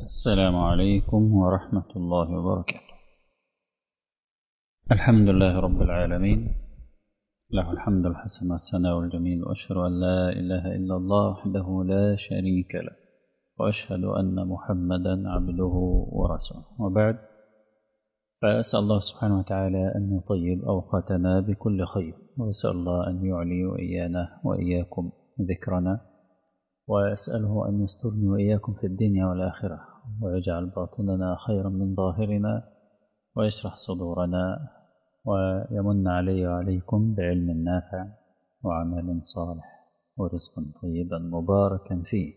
السلام عليكم ورحمة الله وبركاته الحمد لله رب العالمين له الحمد الحسن والثناء الجميل وأشهد أن لا إله إلا الله وحده لا شريك له وأشهد أن محمدا عبده ورسوله وبعد فأسأل الله سبحانه وتعالى أن يطيب أوقاتنا بكل خير وأسأل الله أن يعلي وإيانا وإياكم ذكرنا وأسأله أن يسترني وإياكم في الدنيا والآخرة ويجعل باطننا خيرا من ظاهرنا ويشرح صدورنا ويمن علي وعليكم بعلم نافع وعمل صالح ورزق طيبا مباركا فيه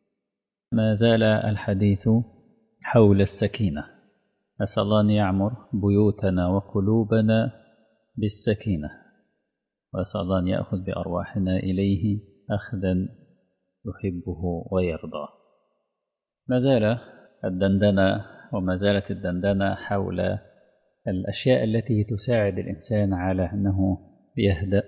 ما زال الحديث حول السكينة أسأل الله أن يعمر بيوتنا وقلوبنا بالسكينة وأسأل الله أن يأخذ بأرواحنا إليه أخذا يحبه ويرضاه ما زال الدندنة وما زالت الدندنة حول الأشياء التي تساعد الإنسان على أنه يهدأ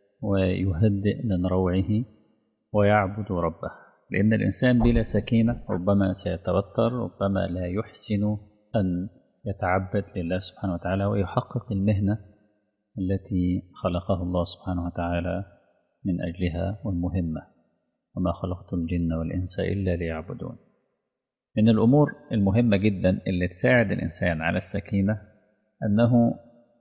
ويهدئ من روعه ويعبد ربه لأن الإنسان بلا سكينة ربما سيتوتر ربما لا يحسن أن يتعبد لله سبحانه وتعالى ويحقق المهنة التي خلقه الله سبحانه وتعالى من أجلها والمهمة وما خلقت الجن والإنس إلا ليعبدون من الأمور المهمة جدا اللي تساعد الإنسان على السكينة أنه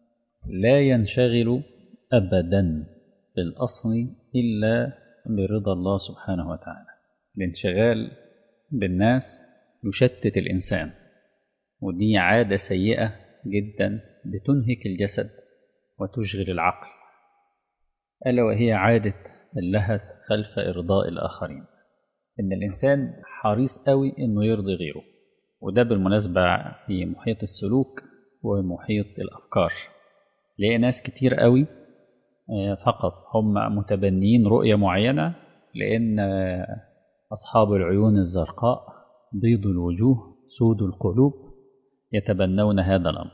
لا ينشغل أبدا في الأصل إلا برضا الله سبحانه وتعالى الانشغال بالناس يشتت الإنسان ودي عادة سيئة جدا بتنهك الجسد وتشغل العقل ألا وهي عادة اللهث خلف إرضاء الآخرين إن الإنسان حريص قوي إنه يرضي غيره وده بالمناسبة في محيط السلوك ومحيط الأفكار تلاقي ناس كتير قوي فقط هم متبنيين رؤية معينة لأن أصحاب العيون الزرقاء بيض الوجوه سود القلوب يتبنون هذا الأمر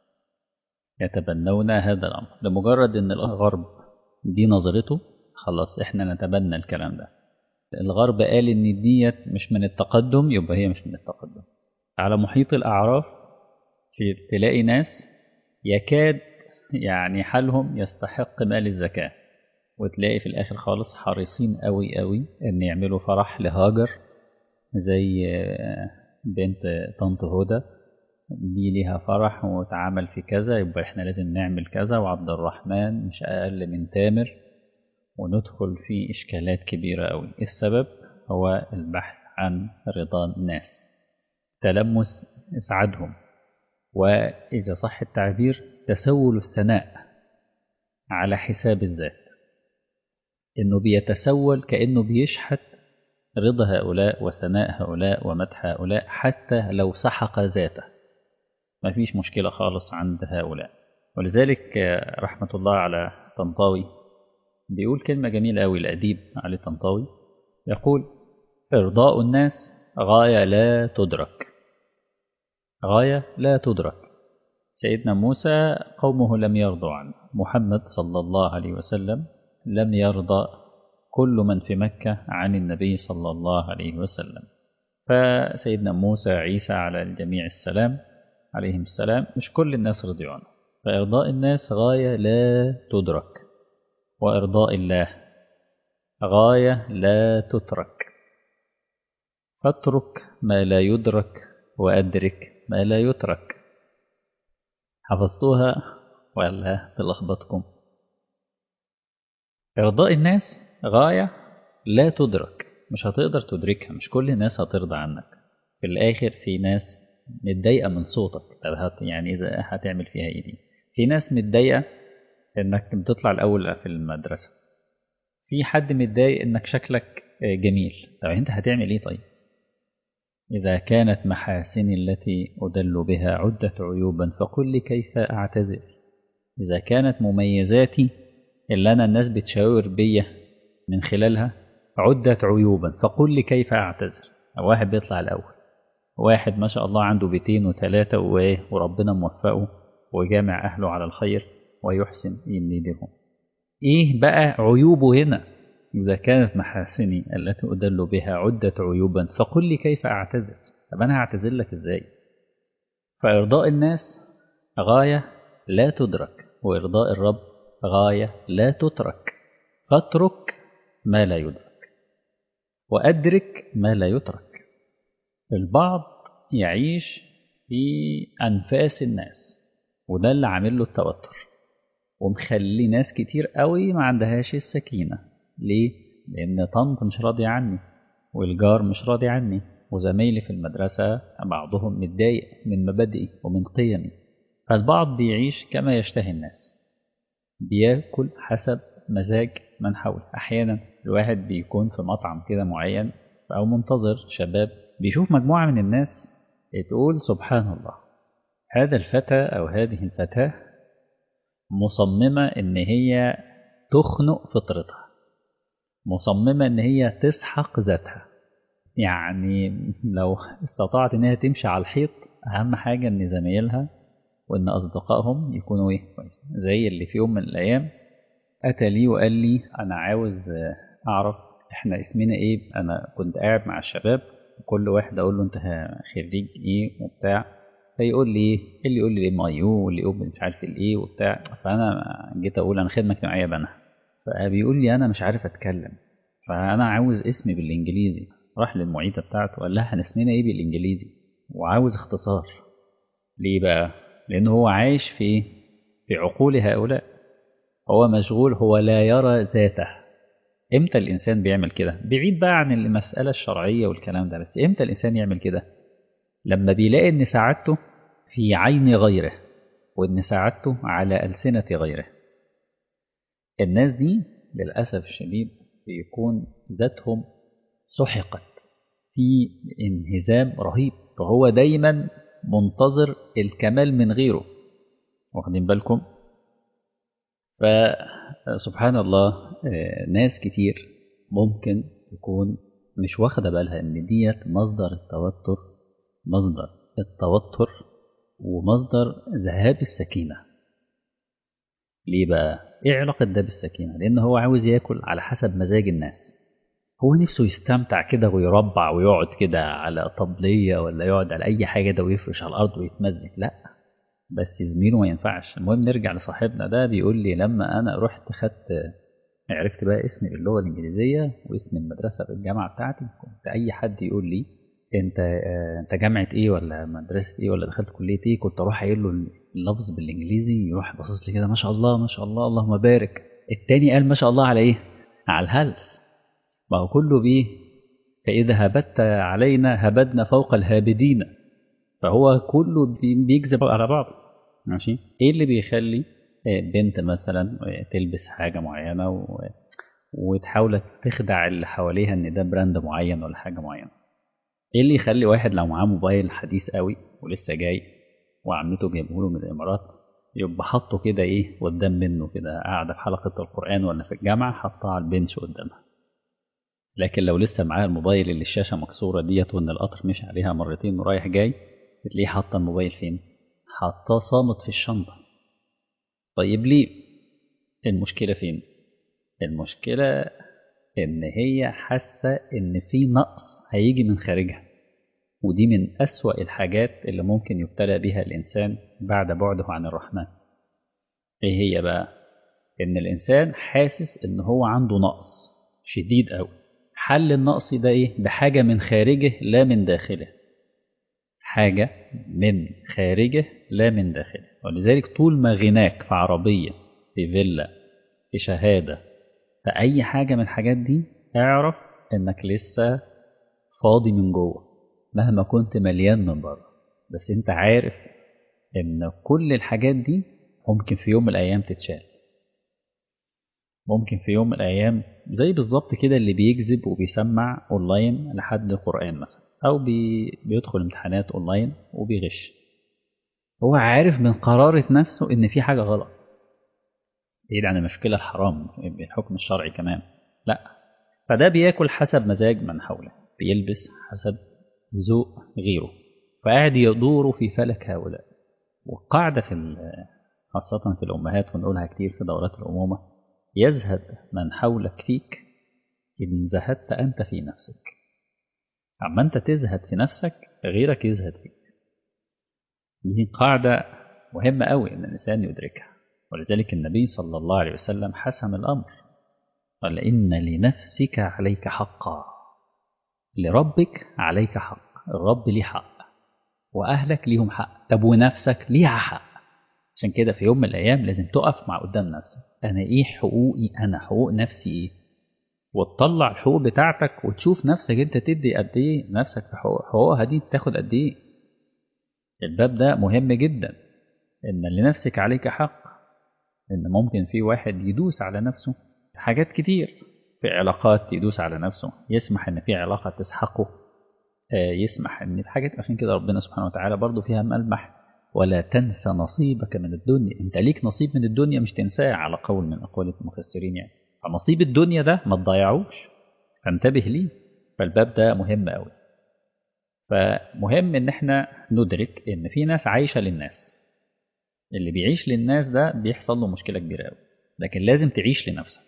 يتبنون هذا الأمر لمجرد أن الغرب دي نظرته خلاص احنا نتبنى الكلام ده الغرب قال ان ديت مش من التقدم يبقى هي مش من التقدم على محيط الأعراف في تلاقي ناس يكاد يعني حالهم يستحق مال الزكاة وتلاقي في الآخر خالص حريصين قوي قوي إن يعملوا فرح لهاجر زي بنت طنط هدى دي ليها فرح واتعمل في كذا يبقى احنا لازم نعمل كذا وعبد الرحمن مش أقل من تامر وندخل في إشكالات كبيرة قوي السبب هو البحث عن رضا الناس تلمس إسعادهم وإذا صح التعبير تسول الثناء على حساب الذات إنه بيتسول كأنه بيشحت رضا هؤلاء وثناء هؤلاء ومدح هؤلاء حتى لو سحق ذاته ما فيش مشكلة خالص عند هؤلاء ولذلك رحمة الله على طنطاوي بيقول كلمة جميلة أوي الأديب علي طنطاوي يقول إرضاء الناس غاية لا تدرك غاية لا تدرك سيدنا موسى قومه لم يرضوا عنه محمد صلى الله عليه وسلم لم يرضى كل من في مكة عن النبي صلى الله عليه وسلم فسيدنا موسى عيسى على الجميع السلام عليهم السلام مش كل الناس رضيوا عنه فإرضاء الناس غاية لا تدرك وإرضاء الله غاية لا تترك فاترك ما لا يدرك وأدرك ما لا يترك حفظتوها ولا تلخبطكم إرضاء الناس غاية لا تدرك مش هتقدر تدركها مش كل الناس هترضى عنك في الآخر في ناس متضايقة من صوتك طب يعني إذا هتعمل فيها إيه دي في ناس متضايقة إنك بتطلع الأول في المدرسة في حد متضايق إنك شكلك جميل طب أنت هتعمل إيه طيب إذا كانت محاسني التي أدل بها عدة عيوبا فقل لي كيف أعتذر إذا كانت مميزاتي اللي أنا الناس بتشاور بيا من خلالها عدة عيوبا فقل لي كيف أعتذر واحد بيطلع الأول واحد ما شاء الله عنده بيتين وثلاثة وربنا موفقه وجامع أهله على الخير ويحسن يميدهم إيه بقى عيوبه هنا إذا كانت محاسني التي أدل بها عدة عيوبا فقل لي كيف أعتذر طب أنا هعتذر لك إزاي فإرضاء الناس غاية لا تدرك وإرضاء الرب غاية لا تترك فاترك ما لا يدرك وأدرك ما لا يترك البعض يعيش في أنفاس الناس وده اللي عامل له التوتر ومخلي ناس كتير قوي ما عندهاش السكينة ليه؟ لأن طنط مش راضي عني والجار مش راضي عني وزمايلي في المدرسة بعضهم متضايق من مبادئي ومن قيمي فالبعض بيعيش كما يشتهي الناس بياكل حسب مزاج من حوله أحيانا الواحد بيكون في مطعم كده معين أو منتظر شباب بيشوف مجموعة من الناس تقول سبحان الله هذا الفتى أو هذه الفتاة مصممة إن هي تخنق فطرتها مصممة إن هي تسحق ذاتها يعني لو استطاعت إنها تمشي على الحيط أهم حاجة إن زمايلها وإن أصدقائهم يكونوا إيه كويس زي اللي في يوم من الأيام أتى لي وقال لي أنا عاوز أعرف إحنا اسمنا إيه أنا كنت قاعد مع الشباب كل واحد أقول له أنت خريج إيه وبتاع فيقول لي إيه اللي يقول لي ام اي يو واللي يقول مش عارف الايه وبتاع فانا جيت اقول انا خدمه اجتماعيه بنا فبيقول لي انا مش عارف اتكلم فانا عاوز اسمي بالانجليزي راح للمعيده بتاعته قال لها احنا اسمنا ايه بالانجليزي وعاوز اختصار ليه بقى لان هو عايش في في عقول هؤلاء هو مشغول هو لا يرى ذاته امتى الانسان بيعمل كده بعيد بقى عن المساله الشرعيه والكلام ده بس امتى الانسان يعمل كده لما بيلاقي ان سعادته في عين غيره وان سعادته على السنه غيره الناس دي للاسف الشديد بيكون ذاتهم سحقت في انهزام رهيب فهو دايما منتظر الكمال من غيره واخدين بالكم فسبحان الله ناس كتير ممكن تكون مش واخده بالها ان ديت مصدر التوتر مصدر التوتر ومصدر ذهاب السكينه ليه بقى ايه علاقه ده بالسكينه لان هو عاوز ياكل على حسب مزاج الناس هو نفسه يستمتع كده ويربع ويقعد كده على طبليه ولا يقعد على اي حاجه ده ويفرش على الارض ويتمزج لا بس زميله ما ينفعش المهم نرجع لصاحبنا ده بيقول لي لما انا رحت خدت عرفت بقى اسمي باللغه الانجليزيه واسم المدرسه بالجامعه بتاعتي كنت اي حد يقول لي انت انت جامعه ايه ولا مدرسه ايه ولا دخلت كليه ايه كنت اروح قايل له اللفظ بالانجليزي يروح باصص لي كده ما شاء الله ما شاء الله اللهم بارك التاني قال ما شاء الله على ايه على الهلس ما هو كله بيه فاذا هبت علينا هبدنا فوق الهابدين فهو كله بيكذب على بعضه ماشي ايه اللي بيخلي بنت مثلا تلبس حاجه معينه و... وتحاول تخدع اللي حواليها ان ده براند معين ولا حاجه معينه ايه اللي يخلي واحد لو معاه موبايل حديث قوي ولسه جاي وعمته جايبه له من الامارات يبقى حاطه كده ايه قدام منه كده قاعده في حلقه القران ولا في الجامعه حطها على البنش قدامها لكن لو لسه معاه الموبايل اللي الشاشه مكسوره ديت وان القطر مشي عليها مرتين ورايح جاي بتلاقيه حاطه الموبايل فين حاطاه صامت في الشنطه طيب ليه المشكله فين المشكله ان هي حاسه ان في نقص هيجي من خارجها ودي من أسوأ الحاجات اللي ممكن يبتلى بها الإنسان بعد بعده عن الرحمن إيه هي بقى؟ إن الإنسان حاسس إن هو عنده نقص شديد أوي حل النقص ده إيه؟ بحاجة من خارجه لا من داخله حاجة من خارجه لا من داخله ولذلك طول ما غناك في عربية في فيلا في شهادة في أي حاجة من الحاجات دي اعرف إنك لسه فاضي من جوه مهما كنت مليان من بره بس انت عارف ان كل الحاجات دي ممكن في يوم من الايام تتشال ممكن في يوم من الايام زي بالظبط كده اللي بيكذب وبيسمع اونلاين لحد القران مثلا او بي بيدخل امتحانات اونلاين وبيغش هو عارف من قرارة نفسه ان في حاجه غلط بعيد عن المشكله الحرام بالحكم الشرعي كمان لا فده بياكل حسب مزاج من حوله بيلبس حسب ذوق غيره فقاعد يدور في فلك هؤلاء والقاعدة في خاصة في الأمهات ونقولها كتير في دورات الأمومة يزهد من حولك فيك إن زهدت أنت في نفسك أما أنت تزهد في نفسك غيرك يزهد فيك دي قاعدة مهمة قوي إن الإنسان يدركها ولذلك النبي صلى الله عليه وسلم حسم الأمر قال إن لنفسك عليك حقا لربك عليك حق الرب ليه حق وأهلك ليهم حق طب ونفسك ليها حق عشان كده في يوم من الأيام لازم تقف مع قدام نفسك أنا إيه حقوقي أنا حقوق نفسي إيه وتطلع الحقوق بتاعتك وتشوف نفسك أنت تدي قد إيه نفسك في حقوق حقوقها دي تاخد قد إيه الباب ده مهم جدا إن لنفسك عليك حق إن ممكن في واحد يدوس على نفسه حاجات كتير في علاقات يدوس على نفسه يسمح إن في علاقة تسحقه يسمح إن الحاجات عشان كده ربنا سبحانه وتعالى برضه فيها ملمح ولا تنسى نصيبك من الدنيا انت ليك نصيب من الدنيا مش تنساه على قول من اقوال المفسرين يعني فنصيب الدنيا ده ما تضيعوش فانتبه ليه فالباب ده مهم قوي فمهم ان احنا ندرك ان في ناس عايشه للناس اللي بيعيش للناس ده بيحصل له مشكله كبيره قوي لكن لازم تعيش لنفسك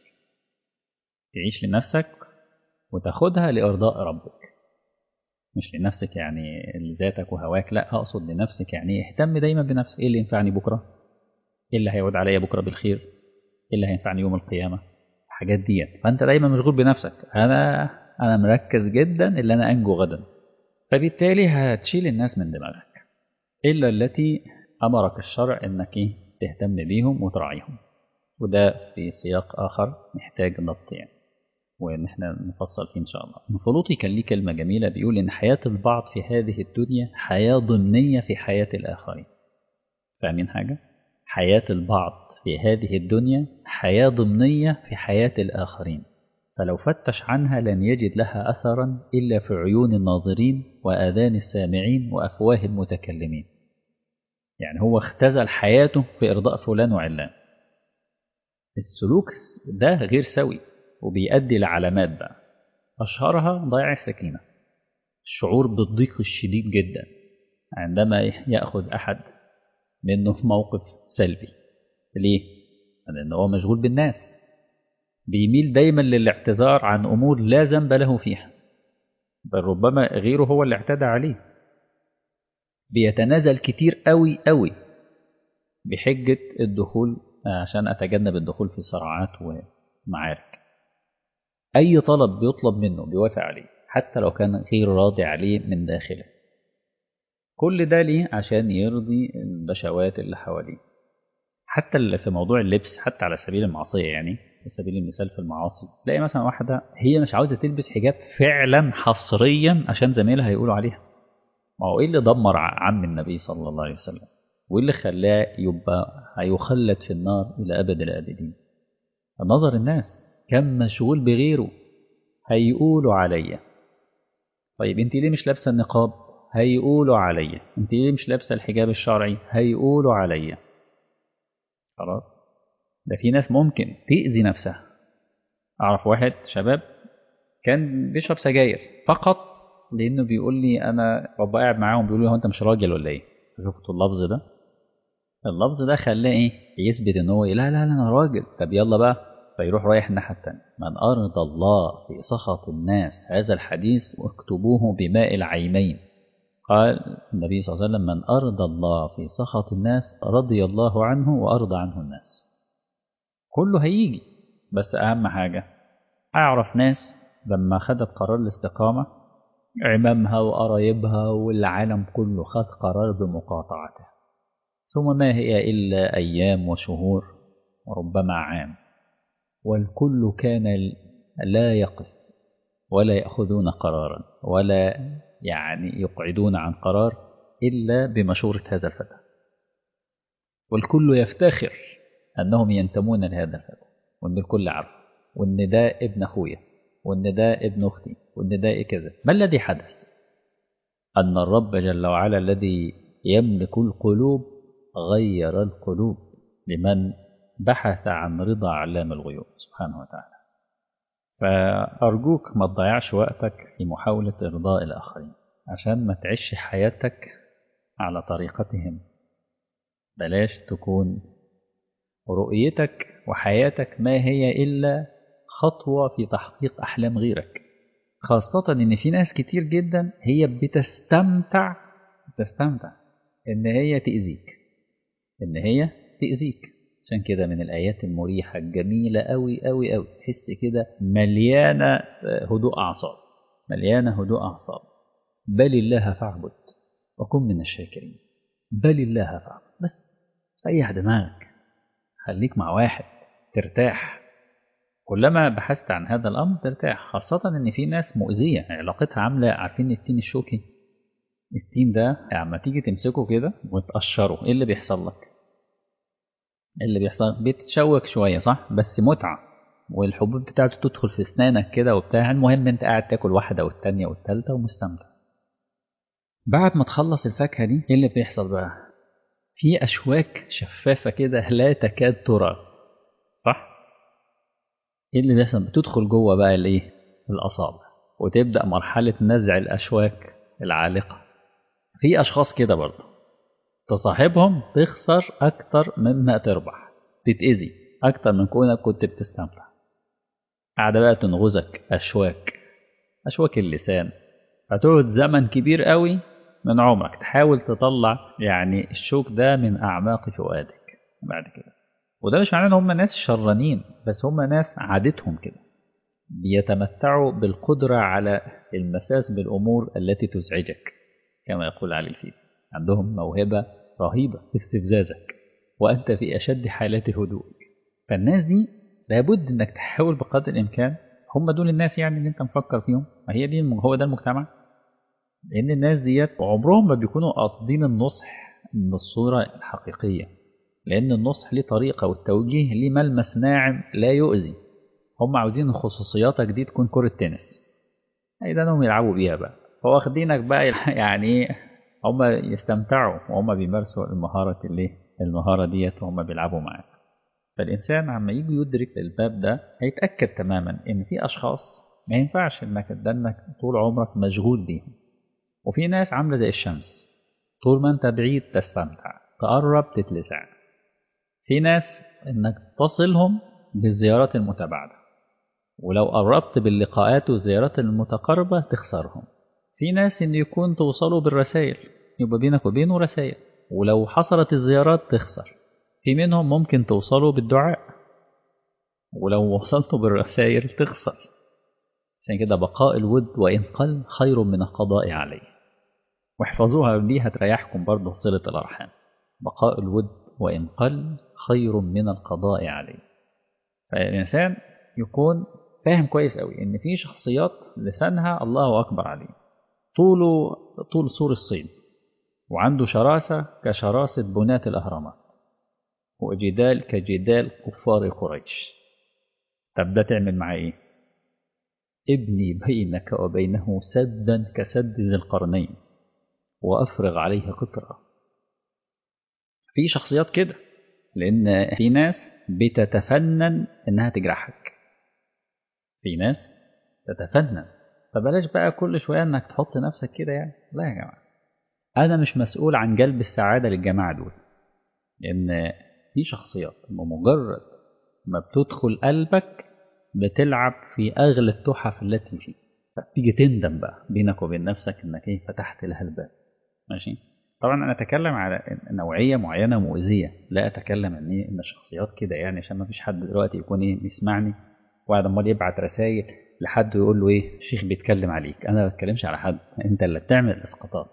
تعيش لنفسك وتاخدها لارضاء ربك مش لنفسك يعني لذاتك وهواك لا اقصد لنفسك يعني اهتم دايما بنفسك ايه اللي ينفعني بكره ايه اللي هيعود عليا بكره بالخير ايه اللي هينفعني يوم القيامه الحاجات ديت فانت دايما مشغول بنفسك انا انا مركز جدا اللي انا انجو غدا فبالتالي هتشيل الناس من دماغك الا التي امرك الشرع انك ايه تهتم بيهم وتراعيهم وده في سياق اخر محتاج ضبط يعني وان احنا نفصل فيه ان شاء الله مفلوطي كان ليه كلمه جميله بيقول ان حياه البعض في هذه الدنيا حياه ضمنيه في حياه الاخرين فاهمين حاجه حياه البعض في هذه الدنيا حياه ضمنيه في حياه الاخرين فلو فتش عنها لن يجد لها اثرا الا في عيون الناظرين واذان السامعين وافواه المتكلمين يعني هو اختزل حياته في ارضاء فلان وعلان السلوك ده غير سوي وبيؤدي لعلامات بقى أشهرها ضياع السكينة الشعور بالضيق الشديد جدا عندما يأخذ أحد منه في موقف سلبي ليه؟ لأن هو مشغول بالناس بيميل دايما للاعتذار عن أمور لا ذنب له فيها بل ربما غيره هو اللي اعتدى عليه بيتنازل كتير قوي قوي بحجة الدخول عشان أتجنب الدخول في صراعات ومعارك أي طلب بيطلب منه بيوافق عليه حتى لو كان غير راضي عليه من داخله كل ده ليه عشان يرضي البشوات اللي حواليه حتى اللي في موضوع اللبس حتى على سبيل المعصية يعني على سبيل المثال في المعاصي تلاقي مثلا واحدة هي مش عاوزة تلبس حجاب فعلا حصريا عشان زميلها يقولوا عليها ما هو ايه اللي دمر عم النبي صلى الله عليه وسلم وايه اللي خلاه يبقى هيخلد في النار الى ابد الابدين نظر الناس كان مشغول بغيره هيقولوا عليا طيب انت ليه مش لابسه النقاب هيقولوا عليا انت ليه مش لابسه الحجاب الشرعي هيقولوا عليا خلاص ده في ناس ممكن تأذي نفسها اعرف واحد شباب كان بيشرب سجاير فقط لانه بيقول لي انا بابا قاعد معاهم بيقول لي هو انت مش راجل ولا ايه شفتوا اللفظ ده اللفظ ده خلاه ايه يثبت ان هو لا لا لا انا راجل طب يلا بقى فيروح رايح الناحية التانية من أرضى الله في سخط الناس هذا الحديث واكتبوه بماء العينين قال النبي صلى الله عليه وسلم من أرضى الله في سخط الناس رضي الله عنه وأرضى عنه الناس كله هيجي بس أهم حاجة أعرف ناس لما خدت قرار الاستقامة عمامها وقرايبها والعالم كله خد قرار بمقاطعتها ثم ما هي إلا أيام وشهور وربما عام والكل كان لا يقف ولا يأخذون قرارا ولا يعني يقعدون عن قرار إلا بمشورة هذا الفتى والكل يفتخر أنهم ينتمون لهذا الفتى وأن الكل عارف وأن ده ابن أخويا وأن ده ابن أختي وأن ده كذا ما الذي حدث أن الرب جل وعلا الذي يملك القلوب غير القلوب لمن بحث عن رضا علام الغيوب سبحانه وتعالى فأرجوك ما تضيعش وقتك في محاولة إرضاء الآخرين عشان ما تعيش حياتك على طريقتهم بلاش تكون رؤيتك وحياتك ما هي إلا خطوة في تحقيق أحلام غيرك خاصة إن في ناس كتير جدا هي بتستمتع بتستمتع إن هي تأذيك إن هي تأذيك عشان كده من الآيات المريحة الجميلة أوي أوي أوي تحس كده مليانة هدوء أعصاب مليانة هدوء أعصاب بل الله فاعبد وكن من الشاكرين بل الله فاعبد بس ريح دماغك خليك مع واحد ترتاح كلما بحثت عن هذا الأمر ترتاح خاصة إن في ناس مؤذية علاقتها عاملة عارفين التين الشوكي التين ده لما تيجي تمسكه كده وتقشره إيه اللي بيحصل لك؟ إيه اللي بيحصل؟ بتشوك شوية صح؟ بس متعة والحبوب بتاعته تدخل في أسنانك كده وبتاع المهم أنت قاعد تاكل واحدة والتانية والتالتة ومستمتع بعد ما تخلص الفاكهة دي إيه اللي بيحصل بقى؟ في أشواك شفافة كده لا تكاد ترى صح؟ ايه اللي بيحصل بتدخل جوه بقى الايه الاصابع وتبدا مرحله نزع الاشواك العالقه في اشخاص كده برضه تصاحبهم تخسر اكتر مما تربح تتاذي اكتر من كونك كنت بتستمتع قاعده بقى تنغزك اشواك اشواك اللسان هتقعد زمن كبير قوي من عمرك تحاول تطلع يعني الشوك ده من اعماق فؤادك بعد كده وده مش معناه ان هم ناس شرانين بس هم ناس عادتهم كده بيتمتعوا بالقدرة على المساس بالأمور التي تزعجك كما يقول علي الفيل عندهم موهبة رهيبة في استفزازك وأنت في أشد حالات هدوءك فالناس دي لابد أنك تحاول بقدر الإمكان هم دول الناس يعني اللي أنت مفكر فيهم ما هي دي هو ده المجتمع لأن الناس ديت عمرهم ما بيكونوا قاصدين النصح من الصورة الحقيقية لأن النصح ليه طريقة والتوجيه ليه ملمس ناعم لا يؤذي هم عاوزين خصوصياتك دي تكون كرة تنس إذا انهم يلعبوا بيها بقى فواخدينك بقى يعني هم يستمتعوا وهم بيمارسوا المهارة اللي المهارة ديت وهم بيلعبوا معاك فالإنسان عما يجي يدرك الباب ده هيتأكد تماما إن في أشخاص ما ينفعش إنك تدنك طول عمرك مشغول بيهم وفي ناس عاملة زي الشمس طول ما أنت بعيد تستمتع تقرب تتلسع في ناس انك تصلهم بالزيارات المتباعدة ولو قربت باللقاءات والزيارات المتقاربة تخسرهم في ناس ان يكون توصلوا بالرسائل يبقى بينك وبينه رسائل ولو حصلت الزيارات تخسر في منهم ممكن توصلوا بالدعاء ولو وصلتوا بالرسائل تخسر عشان كده بقاء الود وإن قل خير من القضاء عليه واحفظوها دي هتريحكم برضه صلة الأرحام بقاء الود وإن قل خير من القضاء عليه فالإنسان يكون فاهم كويس قوي إن في شخصيات لسانها الله أكبر عليه طوله طول سور الصين وعنده شراسة كشراسة بناة الأهرامات وجدال كجدال كفار قريش طب ده تعمل معاه إيه؟ ابني بينك وبينه سدا كسد ذي القرنين وأفرغ عليه قطرة في شخصيات كده لأن في ناس بتتفنن إنها تجرحك في ناس تتفنن فبلاش بقى كل شوية إنك تحط نفسك كده يعني لا يا جماعة أنا مش مسؤول عن جلب السعادة للجماعة دول لأن في شخصيات بمجرد ما بتدخل قلبك بتلعب في أغلى التحف التي فيه فتيجي تندم بقى بينك وبين نفسك إنك إيه فتحت لها الباب ماشي طبعا انا اتكلم على نوعيه معينه مؤذيه لا اتكلم ان ايه ان الشخصيات كده يعني عشان ما فيش حد دلوقتي يكون ايه يسمعني وقاعد امال يبعت رسائل لحد ويقول له ايه الشيخ بيتكلم عليك انا ما بتكلمش على حد انت اللي بتعمل اسقاطات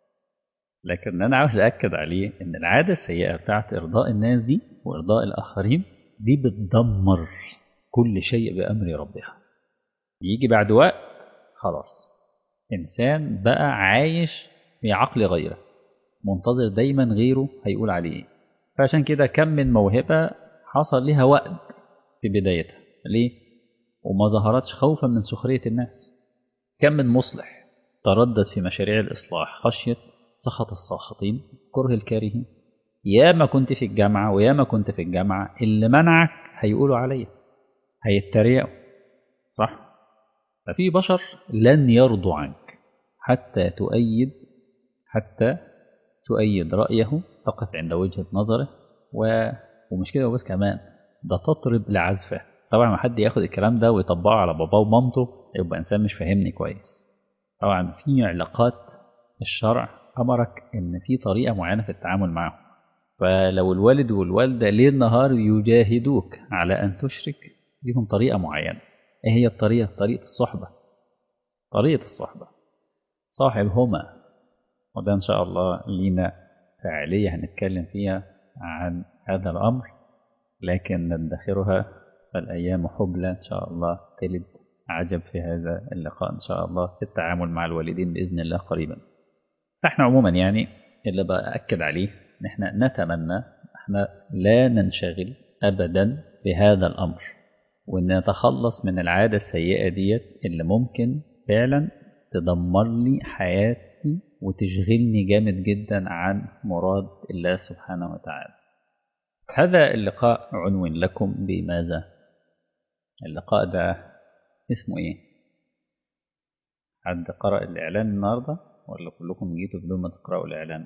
لكن انا عاوز اكد عليه ان العاده السيئه بتاعت ارضاء الناس دي وارضاء الاخرين دي بتدمر كل شيء بامر ربها يجي بعد وقت خلاص انسان بقى عايش في عقل غيره منتظر دايما غيره هيقول عليه ايه فعشان كده كم من موهبة حصل لها وقت في بدايتها ليه وما ظهرتش خوفا من سخرية الناس كم من مصلح تردد في مشاريع الإصلاح خشية سخط الساخطين كره الكارهين ياما كنت في الجامعة وياما كنت في الجامعة اللي منعك هيقولوا عليا هيتريقوا صح ففي بشر لن يرضوا عنك حتى تؤيد حتى تؤيد رأيه تقف عند وجهة نظره و... ومش كده وبس كمان ده تطرب لعزفه طبعا ما حد ياخد الكلام ده ويطبقه على باباه ومامته يبقى إنسان مش فاهمني كويس طبعا في علاقات الشرع أمرك إن في طريقة معينة في التعامل معهم فلو الوالد والوالدة ليل نهار يجاهدوك على أن تشرك ليهم طريقة معينة إيه هي الطريقة؟ طريقة الصحبة طريقة الصحبة صاحبهما وده إن شاء الله لينا فعالية هنتكلم فيها عن هذا الأمر لكن ندخرها فالأيام حبلى إن شاء الله تلد عجب في هذا اللقاء إن شاء الله في التعامل مع الوالدين بإذن الله قريبا فإحنا عموما يعني اللي بأكد عليه إن إحنا نتمنى إحنا لا ننشغل أبدا بهذا الأمر وإن نتخلص من العادة السيئة ديت اللي ممكن فعلا تدمر لي حياتي وتشغلني جامد جدا عن مراد الله سبحانه وتعالى هذا اللقاء عنوان لكم بماذا اللقاء ده اسمه ايه حد قرأ الإعلان النهاردة ولا كلكم جيتوا بدون ما تقرأوا الإعلان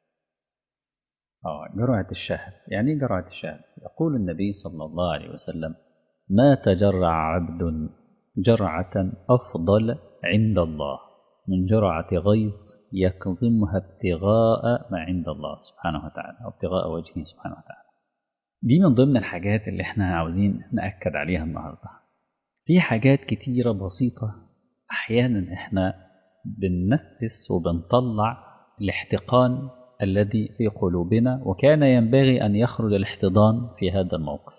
اه جرعة الشهد يعني جرعة الشهد يقول النبي صلى الله عليه وسلم ما تجرع عبد جرعة أفضل عند الله من جرعة غيظ يكظمها ابتغاء ما عند الله سبحانه وتعالى أو ابتغاء وجهه سبحانه وتعالى دي من ضمن الحاجات اللي احنا عاوزين نأكد عليها النهاردة في حاجات كتيرة بسيطة أحيانا احنا بننفس وبنطلع الاحتقان الذي في قلوبنا وكان ينبغي أن يخرج الاحتضان في هذا الموقف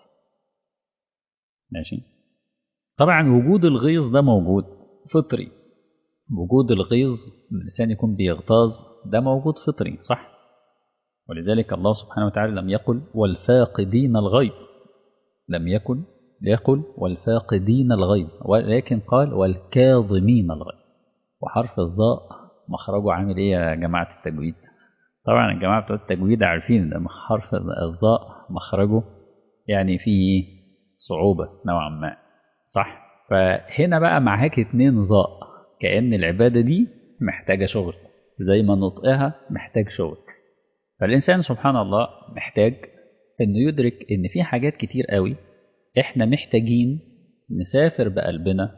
ماشي طبعا وجود الغيظ ده موجود فطري وجود الغيظ الإنسان يكون بيغتاظ ده موجود فطري صح ولذلك الله سبحانه وتعالى لم يقل والفاقدين الغيظ لم يكن يقل والفاقدين الغيظ ولكن قال والكاظمين الغيظ وحرف الظاء مخرجه عامل ايه يا جماعة التجويد طبعا الجماعة بتوع التجويد عارفين ان حرف الظاء مخرجه يعني فيه صعوبة نوعا ما صح فهنا بقى معاك اتنين ظاء كأن العبادة دي محتاجة شغل زي ما نطقها محتاج شغل فالإنسان سبحان الله محتاج إنه يدرك إن في حاجات كتير قوي إحنا محتاجين نسافر بقلبنا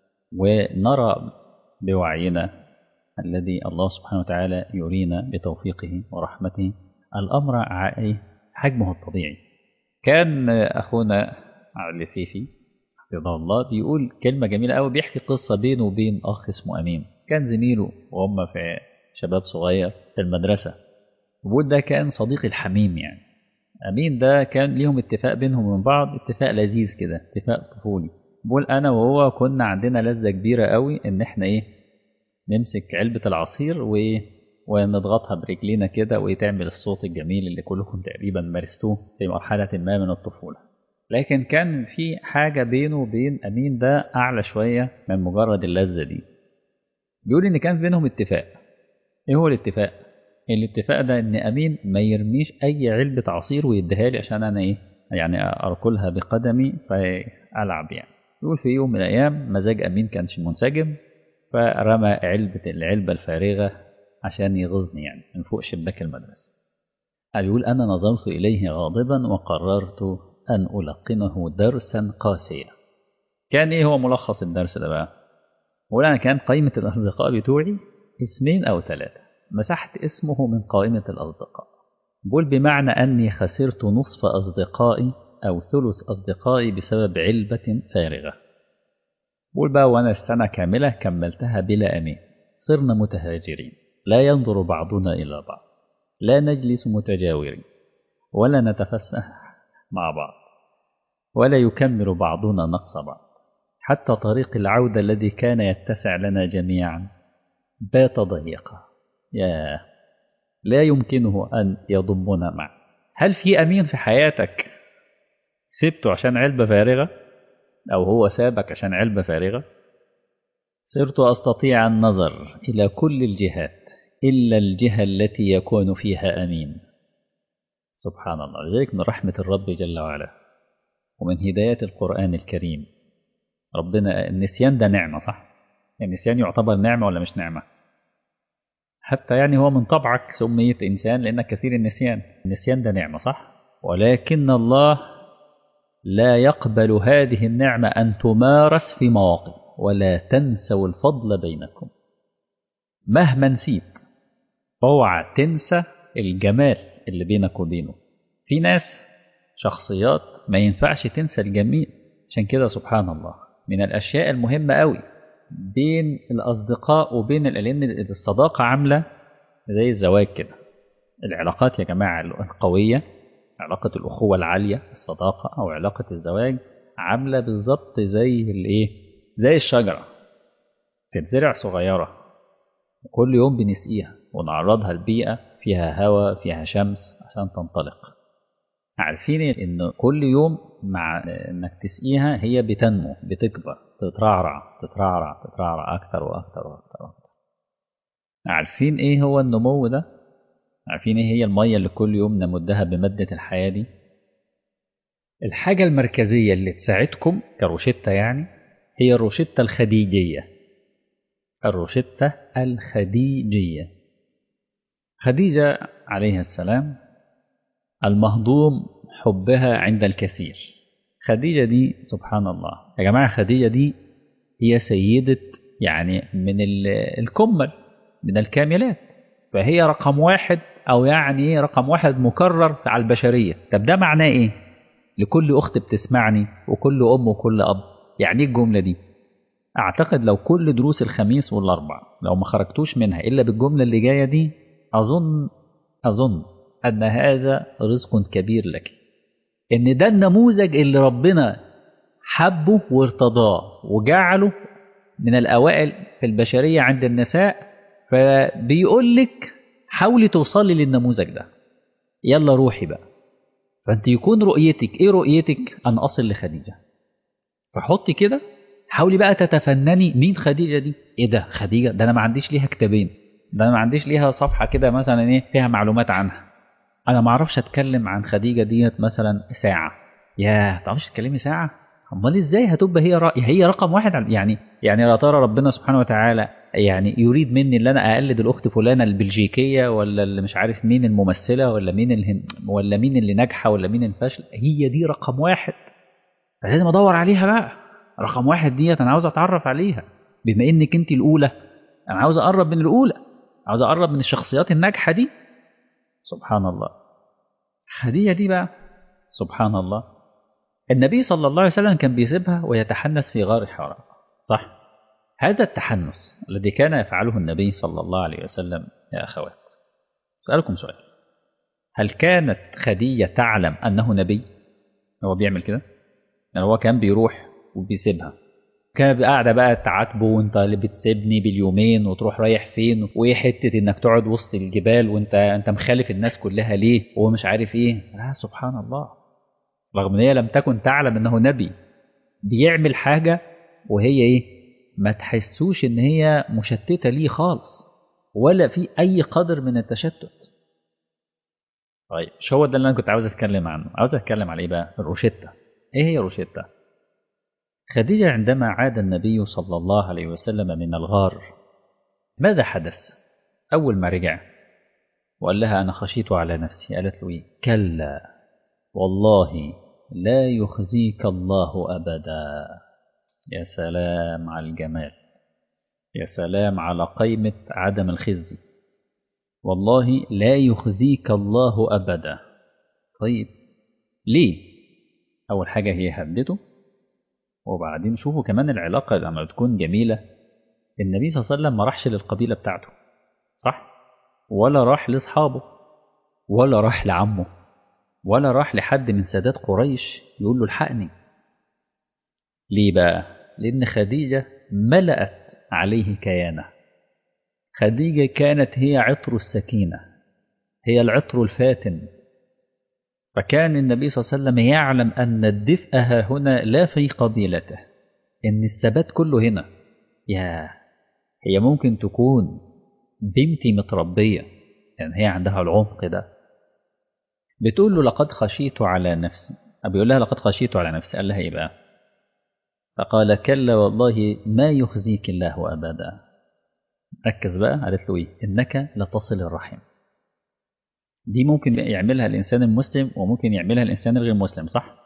ونرى بوعينا الذي الله سبحانه وتعالى يرينا بتوفيقه ورحمته الأمر حجمه الطبيعي كان أخونا علي فيفي حفظه الله بيقول كلمة جميلة قوي بيحكي قصة بينه وبين أخ اسمه أمين كان زميله وهم في شباب صغير في المدرسة وبود ده كان صديقي الحميم يعني أمين ده كان ليهم اتفاق بينهم وبين بعض اتفاق لذيذ كده اتفاق طفولي بقول أنا وهو كنا عندنا لذة كبيرة قوي إن إحنا إيه نمسك علبة العصير و... ونضغطها برجلينا كده وتعمل الصوت الجميل اللي كلكم تقريبا مارستوه في مرحلة ما من الطفولة لكن كان في حاجة بينه وبين أمين ده أعلى شوية من مجرد اللذة دي بيقول إن كان بينهم اتفاق إيه هو الاتفاق؟ الاتفاق ده إن أمين ما يرميش أي علبة عصير ويديها لي عشان أنا إيه يعني أركلها بقدمي فألعب يعني يقول في يوم من الأيام مزاج أمين كانش منسجم فرمى علبة العلبة الفارغة عشان يغيظني يعني من فوق شباك المدرسة قال يقول أنا نظرت إليه غاضبا وقررت أن ألقنه درسا قاسيا كان إيه هو ملخص الدرس ده بقى بقول أنا كان قائمة الأصدقاء بتوعي اسمين أو ثلاثة مسحت اسمه من قائمة الأصدقاء بقول بمعنى أني خسرت نصف أصدقائي أو ثلث أصدقائي بسبب علبة فارغة بقول بقى وأنا السنة كاملة كملتها بلا أمين صرنا متهاجرين لا ينظر بعضنا إلى بعض لا نجلس متجاورين ولا نتفسح مع بعض ولا يكمل بعضنا نقص بعض حتى طريق العودة الذي كان يتسع لنا جميعا بات ضيقا يا لا يمكنه أن يضمنا معه هل في أمين في حياتك سبته عشان علبة فارغة أو هو سابك عشان علبة فارغة صرت أستطيع النظر إلى كل الجهات إلا الجهة التي يكون فيها أمين سبحان الله لذلك من رحمة الرب جل وعلا ومن هداية القرآن الكريم ربنا النسيان ده نعمة صح؟ النسيان يعتبر نعمة ولا مش نعمة؟ حتى يعني هو من طبعك سميت إنسان لأنك كثير النسيان النسيان ده نعمة صح؟ ولكن الله لا يقبل هذه النعمة أن تمارس في مواقف ولا تنسوا الفضل بينكم مهما نسيت اوعى تنسى الجمال اللي بينك وبينه في ناس شخصيات ما ينفعش تنسى الجميل عشان كده سبحان الله من الأشياء المهمة قوي بين الأصدقاء وبين لأن الصداقة عاملة زي الزواج كده العلاقات يا جماعة القوية علاقة الأخوة العالية الصداقة أو علاقة الزواج عاملة بالظبط زي الإيه؟ زي الشجرة تتزرع صغيرة كل يوم بنسقيها ونعرضها لبيئة فيها هواء فيها شمس عشان تنطلق عارفين ان كل يوم مع انك تسقيها هي بتنمو بتكبر تترعرع تترعرع تترعرع اكتر واكتر واكتر واكتر عارفين ايه هو النمو ده عارفين ايه هي الميه اللي كل يوم نمدها بماده الحياه دي الحاجه المركزيه اللي تساعدكم كروشته يعني هي الروشته الخديجيه الروشته الخديجيه خديجه عليها السلام المهضوم حبها عند الكثير خديجة دي سبحان الله يا جماعة خديجة دي هي سيدة يعني من الكمل من الكاملات فهي رقم واحد أو يعني رقم واحد مكرر على البشرية طب ده معناه إيه لكل أخت بتسمعني وكل أم وكل أب يعني إيه الجملة دي أعتقد لو كل دروس الخميس والأربع لو ما خرجتوش منها إلا بالجملة اللي جاية دي أظن أظن أن هذا رزق كبير لك إن ده النموذج اللي ربنا حبه وارتضاه وجعله من الأوائل في البشرية عند النساء فبيقول لك حاولي توصلي للنموذج ده يلا روحي بقى فأنت يكون رؤيتك إيه رؤيتك أن أصل لخديجة فحطي كده حاولي بقى تتفنني مين خديجة دي إيه ده خديجة ده أنا ما عنديش ليها كتابين ده أنا ما عنديش ليها صفحة كده مثلا إيه فيها معلومات عنها انا ما اعرفش اتكلم عن خديجه ديت مثلا ساعه يا تعرفش تتكلمي ساعه امال ازاي هتبقى هي رأي هي رقم واحد يعني يعني يا ترى ربنا سبحانه وتعالى يعني يريد مني ان انا اقلد الاخت فلانه البلجيكيه ولا اللي مش عارف مين الممثله ولا مين الهن ولا مين اللي ناجحه ولا مين الفاشل هي دي رقم واحد فلازم ادور عليها بقى رقم واحد ديت انا عاوز اتعرف عليها بما انك انت الاولى انا عاوز اقرب من الاولى عاوز اقرب من الشخصيات الناجحه دي سبحان الله خديجة دي بقى سبحان الله النبي صلى الله عليه وسلم كان بيسيبها ويتحنث في غار حراء صح هذا التحنث الذي كان يفعله النبي صلى الله عليه وسلم يا أخوات أسألكم سؤال هل كانت خديجة تعلم أنه نبي هو بيعمل كده يعني هو كان بيروح وبيسيبها كان قاعده بقى تعاتبه وانت اللي بتسيبني باليومين وتروح رايح فين وايه حته انك تقعد وسط الجبال وانت انت مخالف الناس كلها ليه ومش عارف ايه لا سبحان الله رغم ان هي لم تكن تعلم انه نبي بيعمل حاجه وهي ايه ما تحسوش ان هي مشتته ليه خالص ولا في اي قدر من التشتت طيب مش هو ده اللي انا كنت عاوز اتكلم عنه عاوز اتكلم على ايه بقى الروشته ايه هي روشته خديجة عندما عاد النبي صلى الله عليه وسلم من الغار ماذا حدث؟ أول ما رجع وقال لها أنا خشيت على نفسي قالت له إيه؟ كلا والله لا يخزيك الله أبدا يا سلام على الجمال يا سلام على قيمة عدم الخزي والله لا يخزيك الله أبدا طيب ليه؟ أول حاجة هي هدته وبعدين شوفوا كمان العلاقة لما تكون جميلة النبي صلى الله عليه وسلم ما راحش للقبيلة بتاعته صح؟ ولا راح لأصحابه ولا راح لعمه ولا راح لحد من سادات قريش يقول له الحقني ليه بقى؟ لأن خديجة ملأت عليه كيانه خديجة كانت هي عطر السكينة هي العطر الفاتن فكان النبي صلى الله عليه وسلم يعلم أن الدفء ها هنا لا في قبيلته إن الثبات كله هنا يا هي ممكن تكون بنتي متربية يعني هي عندها العمق ده بتقول له لقد خشيت على نفسي بيقول لها لقد خشيت على نفسي قال لها ايه بقى فقال كلا والله ما يخزيك الله أبدا ركز بقى قالت له ايه إنك لتصل الرحم دي ممكن يعملها الإنسان المسلم وممكن يعملها الإنسان الغير مسلم صح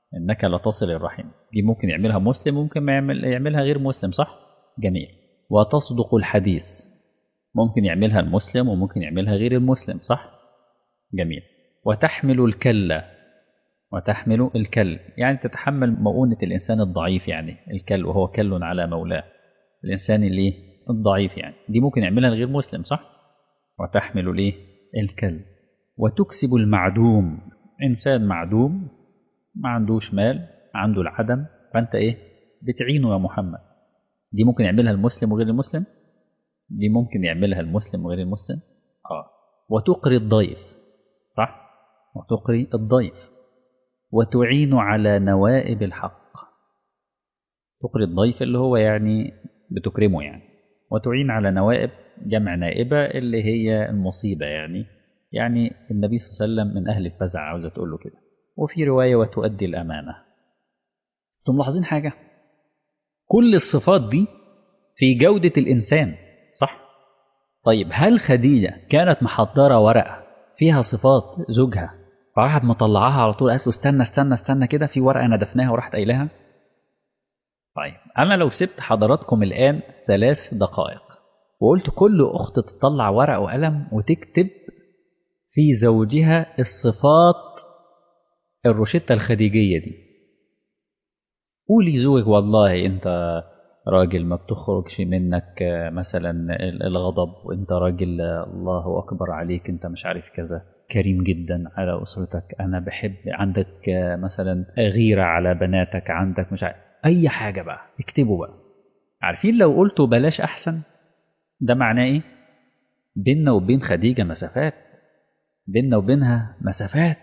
إنك لتصل الرحم دي ممكن يعملها مسلم ممكن ما يعمل يعملها غير مسلم صح جميل وتصدق الحديث ممكن يعملها المسلم وممكن يعملها غير المسلم صح جميل وتحمل الكلة وتحمل الكل يعني تتحمل مؤونة الإنسان الضعيف يعني الكل وهو كل على مولاه الإنسان اللي الضعيف يعني دي ممكن يعملها الغير مسلم صح وتحمل الايه الكل وتكسب المعدوم إنسان معدوم ما عندوش مال عنده العدم فأنت إيه بتعينه يا محمد دي ممكن يعملها المسلم وغير المسلم دي ممكن يعملها المسلم وغير المسلم اه وتقري الضيف صح وتقري الضيف وتعين على نوائب الحق تقري الضيف اللي هو يعني بتكرمه يعني وتعين على نوائب جمع نائبة اللي هي المصيبة يعني يعني النبي صلى الله عليه وسلم من أهل الفزع عاوزة تقول له كده وفي رواية وتؤدي الأمانة انتم ملاحظين حاجة كل الصفات دي في جودة الإنسان صح طيب هل خديجة كانت محضرة ورقة فيها صفات زوجها فراحت مطلعاها على طول قالت له استنى استنى استنى كده في ورقة ندفناها وراحت قايلها طيب أنا لو سبت حضراتكم الآن ثلاث دقائق وقلت كل أخت تطلع ورقة وقلم وتكتب في زوجها الصفات الروشتة الخديجية دي قولي زوجك والله انت راجل ما بتخرجش منك مثلا الغضب وانت راجل الله اكبر عليك انت مش عارف كذا كريم جدا على اسرتك انا بحب عندك مثلا غيره على بناتك عندك مش عارف اي حاجه بقى اكتبوا بقى عارفين لو قلتوا بلاش احسن ده معناه ايه بيننا وبين خديجه مسافات بيننا وبينها مسافات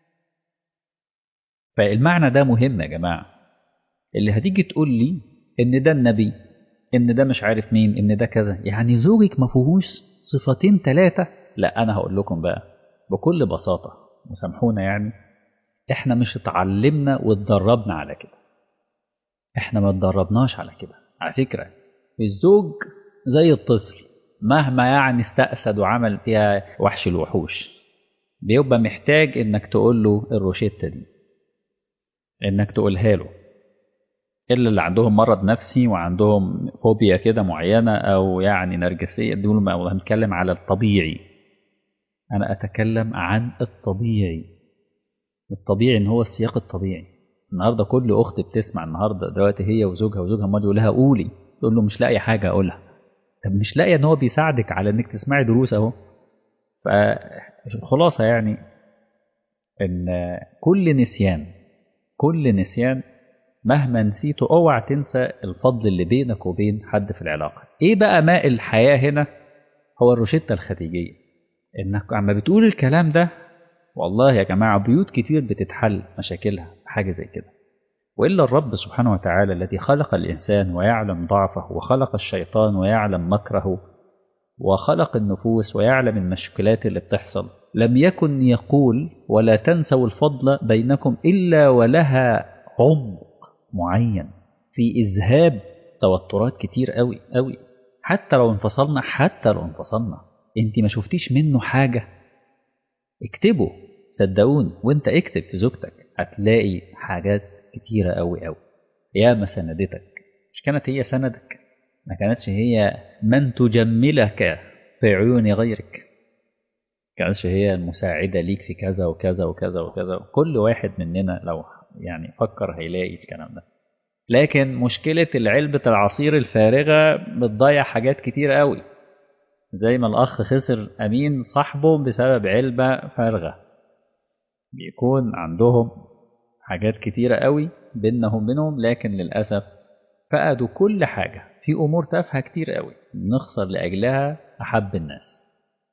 فالمعنى ده مهم يا جماعه اللي هتيجي تقول لي ان ده النبي ان ده مش عارف مين ان ده كذا يعني زوجك ما فيهوش صفتين ثلاثه لا انا هقول لكم بقى بكل بساطه وسامحونا يعني احنا مش اتعلمنا واتدربنا على كده احنا ما اتدربناش على كده على فكره الزوج زي الطفل مهما يعني استأسد وعمل فيها وحش الوحوش بيبقى محتاج انك تقول له الروشتة دي انك تقولها له الا اللي عندهم مرض نفسي وعندهم فوبيا كده معينه او يعني نرجسيه دول ما هنتكلم على الطبيعي انا اتكلم عن الطبيعي الطبيعي ان هو السياق الطبيعي النهارده كل اخت بتسمع النهارده دلوقتي هي وزوجها وزوجها امال يقول لها قولي تقول له مش لاقي حاجه اقولها طب مش لاقيه ان هو بيساعدك على انك تسمعي دروس اهو فالخلاصه يعني ان كل نسيان كل نسيان مهما نسيته اوعى تنسى الفضل اللي بينك وبين حد في العلاقه ايه بقى ماء الحياه هنا هو الروشته الخديجيه انك عما بتقول الكلام ده والله يا جماعه بيوت كتير بتتحل مشاكلها حاجه زي كده والا الرب سبحانه وتعالى الذي خلق الانسان ويعلم ضعفه وخلق الشيطان ويعلم مكره وخلق النفوس ويعلم المشكلات اللي بتحصل لم يكن يقول ولا تنسوا الفضل بينكم الا ولها عمق معين في إذهاب توترات كتير قوي قوي حتى لو انفصلنا حتى لو انفصلنا انت ما شفتيش منه حاجة اكتبه صدقوني وانت اكتب في زوجتك هتلاقي حاجات كتيرة قوي قوي يا ما سندتك مش كانت هي سندك ما كانتش هي من تجملك في عيون غيرك كانتش هي المساعدة ليك في كذا وكذا وكذا وكذا كل واحد مننا لو يعني فكر هيلاقي الكلام ده لكن مشكلة العلبة العصير الفارغة بتضيع حاجات كتير قوي زي ما الأخ خسر أمين صاحبه بسبب علبة فارغة بيكون عندهم حاجات كتيرة قوي بينهم بينهم لكن للأسف فقدوا كل حاجة في أمور تافهة كتير قوي نخسر لأجلها أحب الناس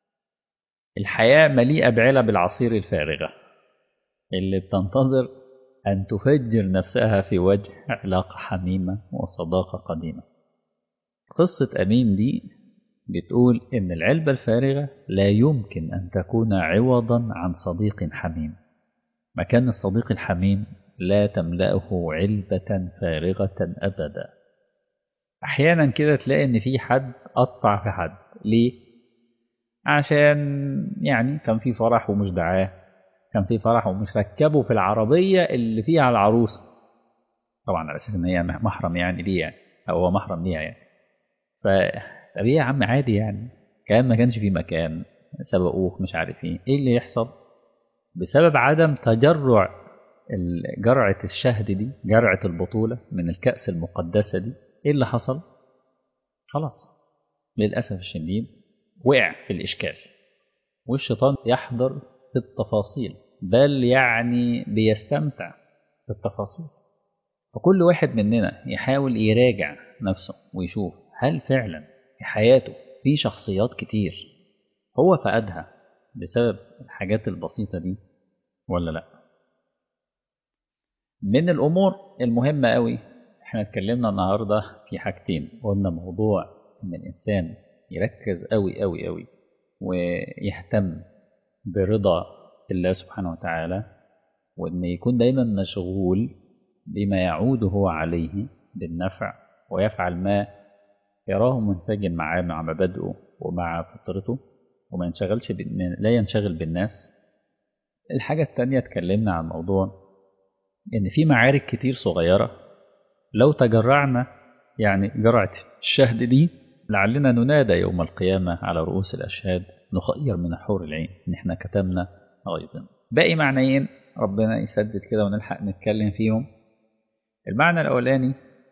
الحياة مليئة بعلب العصير الفارغة اللي بتنتظر أن تفجر نفسها في وجه علاقة حميمة وصداقة قديمة قصة أمين دي بتقول إن العلبة الفارغة لا يمكن أن تكون عوضا عن صديق حميم مكان الصديق الحميم لا تملأه علبة فارغة أبدا أحيانا كده تلاقي إن في حد قطع في حد ليه؟ عشان يعني كان في فرح ومش دعاه كان في فرح ومش ركبوا في العربية اللي فيها العروسة طبعا على أساس إن هي محرم يعني ليه يعني أو هو محرم ليها يعني ف طب إيه يا عم عادي يعني كان ما كانش في مكان سبقوك مش عارف ايه ايه اللي يحصل بسبب عدم تجرع جرعة الشهد دي جرعة البطولة من الكأس المقدسة دي ايه اللي حصل خلاص للأسف الشديد وقع في الإشكال والشيطان يحضر في التفاصيل بل يعني بيستمتع بالتفاصيل فكل واحد مننا يحاول يراجع نفسه ويشوف هل فعلا في حياته في شخصيات كتير هو فقدها بسبب الحاجات البسيطة دي ولا لا من الأمور المهمة قوي احنا اتكلمنا النهاردة في حاجتين قلنا موضوع ان الإنسان يركز قوي قوي قوي ويهتم برضا الله سبحانه وتعالى وان يكون دايما مشغول بما يعوده عليه بالنفع ويفعل ما يراه منسجم معاه مع مبادئه ومع فطرته وما ينشغلش لا ينشغل بالناس الحاجة التانية اتكلمنا عن موضوع إن في معارك كتير صغيرة لو تجرعنا يعني جرعة الشهد دي لعلنا ننادى يوم القيامة على رؤوس الأشهاد نخير من حور العين إن إحنا كتمنا غيظنا باقي معنيين ربنا يسدد كده ونلحق نتكلم فيهم المعنى الأولاني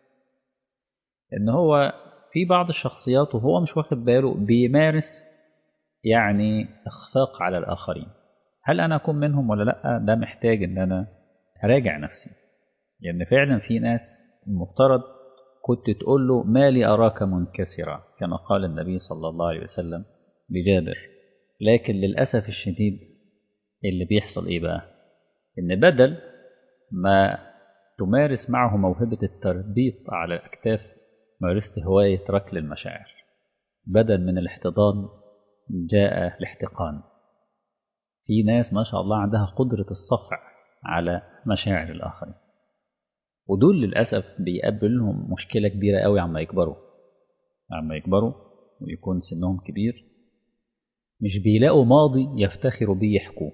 إن هو في بعض الشخصيات وهو مش واخد باله بيمارس يعني إخفاق على الآخرين هل أنا أكون منهم ولا لأ ده محتاج إن أنا أراجع نفسي لأن يعني فعلا في ناس المفترض كنت تقول له ما لي أراك منكسرا كما قال النبي صلى الله عليه وسلم لجابر لكن للأسف الشديد اللي بيحصل إيه بقى إن بدل ما تمارس معه موهبة التربيط على الأكتاف مارست هواية ركل المشاعر بدل من الاحتضان جاء الاحتقان في ناس ما شاء الله عندها قدرة الصفع على مشاعر الآخرين ودول للأسف بيقابلهم مشكلة كبيرة قوي عما يكبروا عما يكبروا ويكون سنهم كبير مش بيلاقوا ماضي يفتخروا بيه يحكوه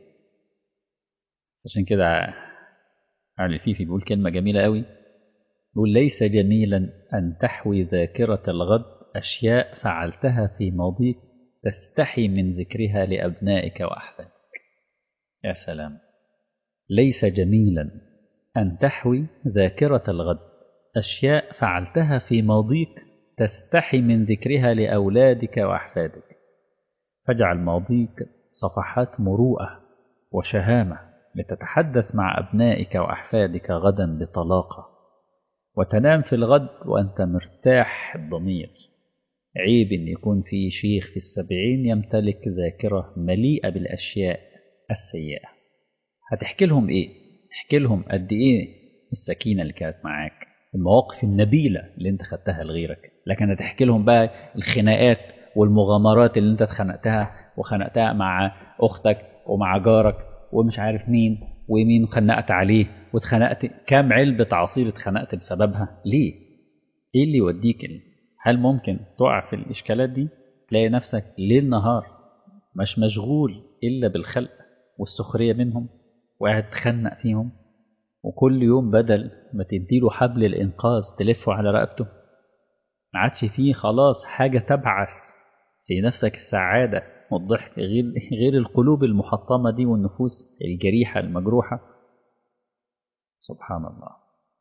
عشان كده علي فيفي بيقول كلمة جميلة قوي يقول ليس جميلا أن تحوي ذاكرة الغد أشياء فعلتها في ماضيك تستحي من ذكرها لأبنائك وأحفادك يا سلام ليس جميلا أن تحوي ذاكرة الغد أشياء فعلتها في ماضيك تستحي من ذكرها لأولادك وأحفادك فاجعل ماضيك صفحات مروءة وشهامة لتتحدث مع أبنائك وأحفادك غدا بطلاقة وتنام في الغد وأنت مرتاح الضمير عيب إن يكون في شيخ في السبعين يمتلك ذاكرة مليئة بالأشياء السيئة هتحكي لهم إيه؟ احكي لهم قد إيه السكينة اللي كانت معاك المواقف النبيلة اللي انت خدتها لغيرك لكن هتحكي لهم بقى الخناقات والمغامرات اللي انت اتخنقتها وخنقتها مع أختك ومع جارك ومش عارف مين ومين خنقت عليه واتخنقت كام علبة عصير اتخنقت بسببها ليه؟ ايه اللي يوديك اللي؟ هل ممكن تقع في الإشكالات دي تلاقي نفسك ليل نهار مش مشغول إلا بالخلق والسخرية منهم وقاعد تخنق فيهم وكل يوم بدل ما تديله حبل الإنقاذ تلفه على رقبته ما عادش فيه خلاص حاجة تبعث في نفسك السعادة والضحك غير, غير القلوب المحطمة دي والنفوس الجريحة المجروحة سبحان الله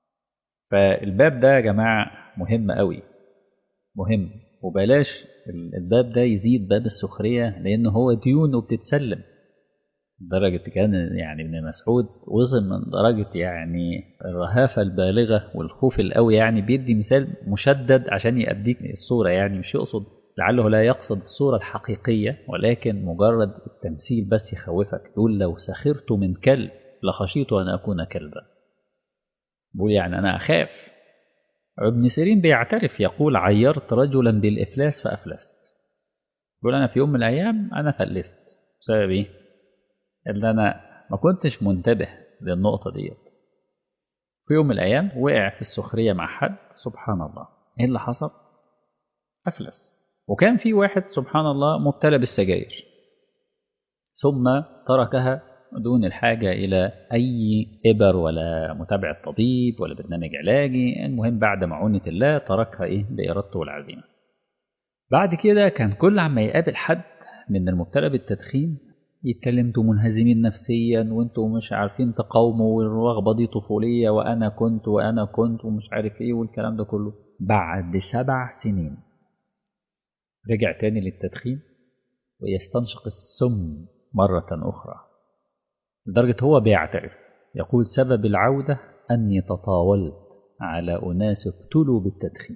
فالباب ده يا جماعة مهم قوي مهم وبلاش الباب ده يزيد باب السخرية لأن هو ديونه بتتسلم درجة كان يعني ابن مسعود وصل من درجة يعني الرهافة البالغة والخوف القوي يعني بيدي مثال مشدد عشان يأديك الصورة يعني مش يقصد لعله لا يقصد الصورة الحقيقية ولكن مجرد التمثيل بس يخوفك يقول لو سخرت من كلب لخشيت أن أكون كلبا بقول يعني أنا أخاف ابن سيرين بيعترف يقول عيرت رجلا بالإفلاس فأفلست يقول أنا في يوم من الأيام أنا فلست بسبب إيه؟ اللي أنا ما كنتش منتبه للنقطة دي في يوم من الأيام وقع في السخرية مع حد سبحان الله إيه اللي حصل؟ أفلس وكان في واحد سبحان الله مبتلى بالسجاير ثم تركها دون الحاجة إلى أي إبر ولا متابعة طبيب ولا برنامج علاجي المهم بعد معونة الله تركها إيه بإرادته والعزيمة بعد كده كان كل عما يقابل حد من المبتلى بالتدخين يتكلم انتوا منهزمين نفسيا وانتوا مش عارفين تقاوموا والرغبة دي طفولية وأنا كنت وأنا كنت ومش عارف إيه والكلام ده كله بعد سبع سنين رجع تاني للتدخين ويستنشق السم مرة أخرى لدرجة هو بيعترف يقول سبب العودة أني تطاولت على أناس ابتلوا بالتدخين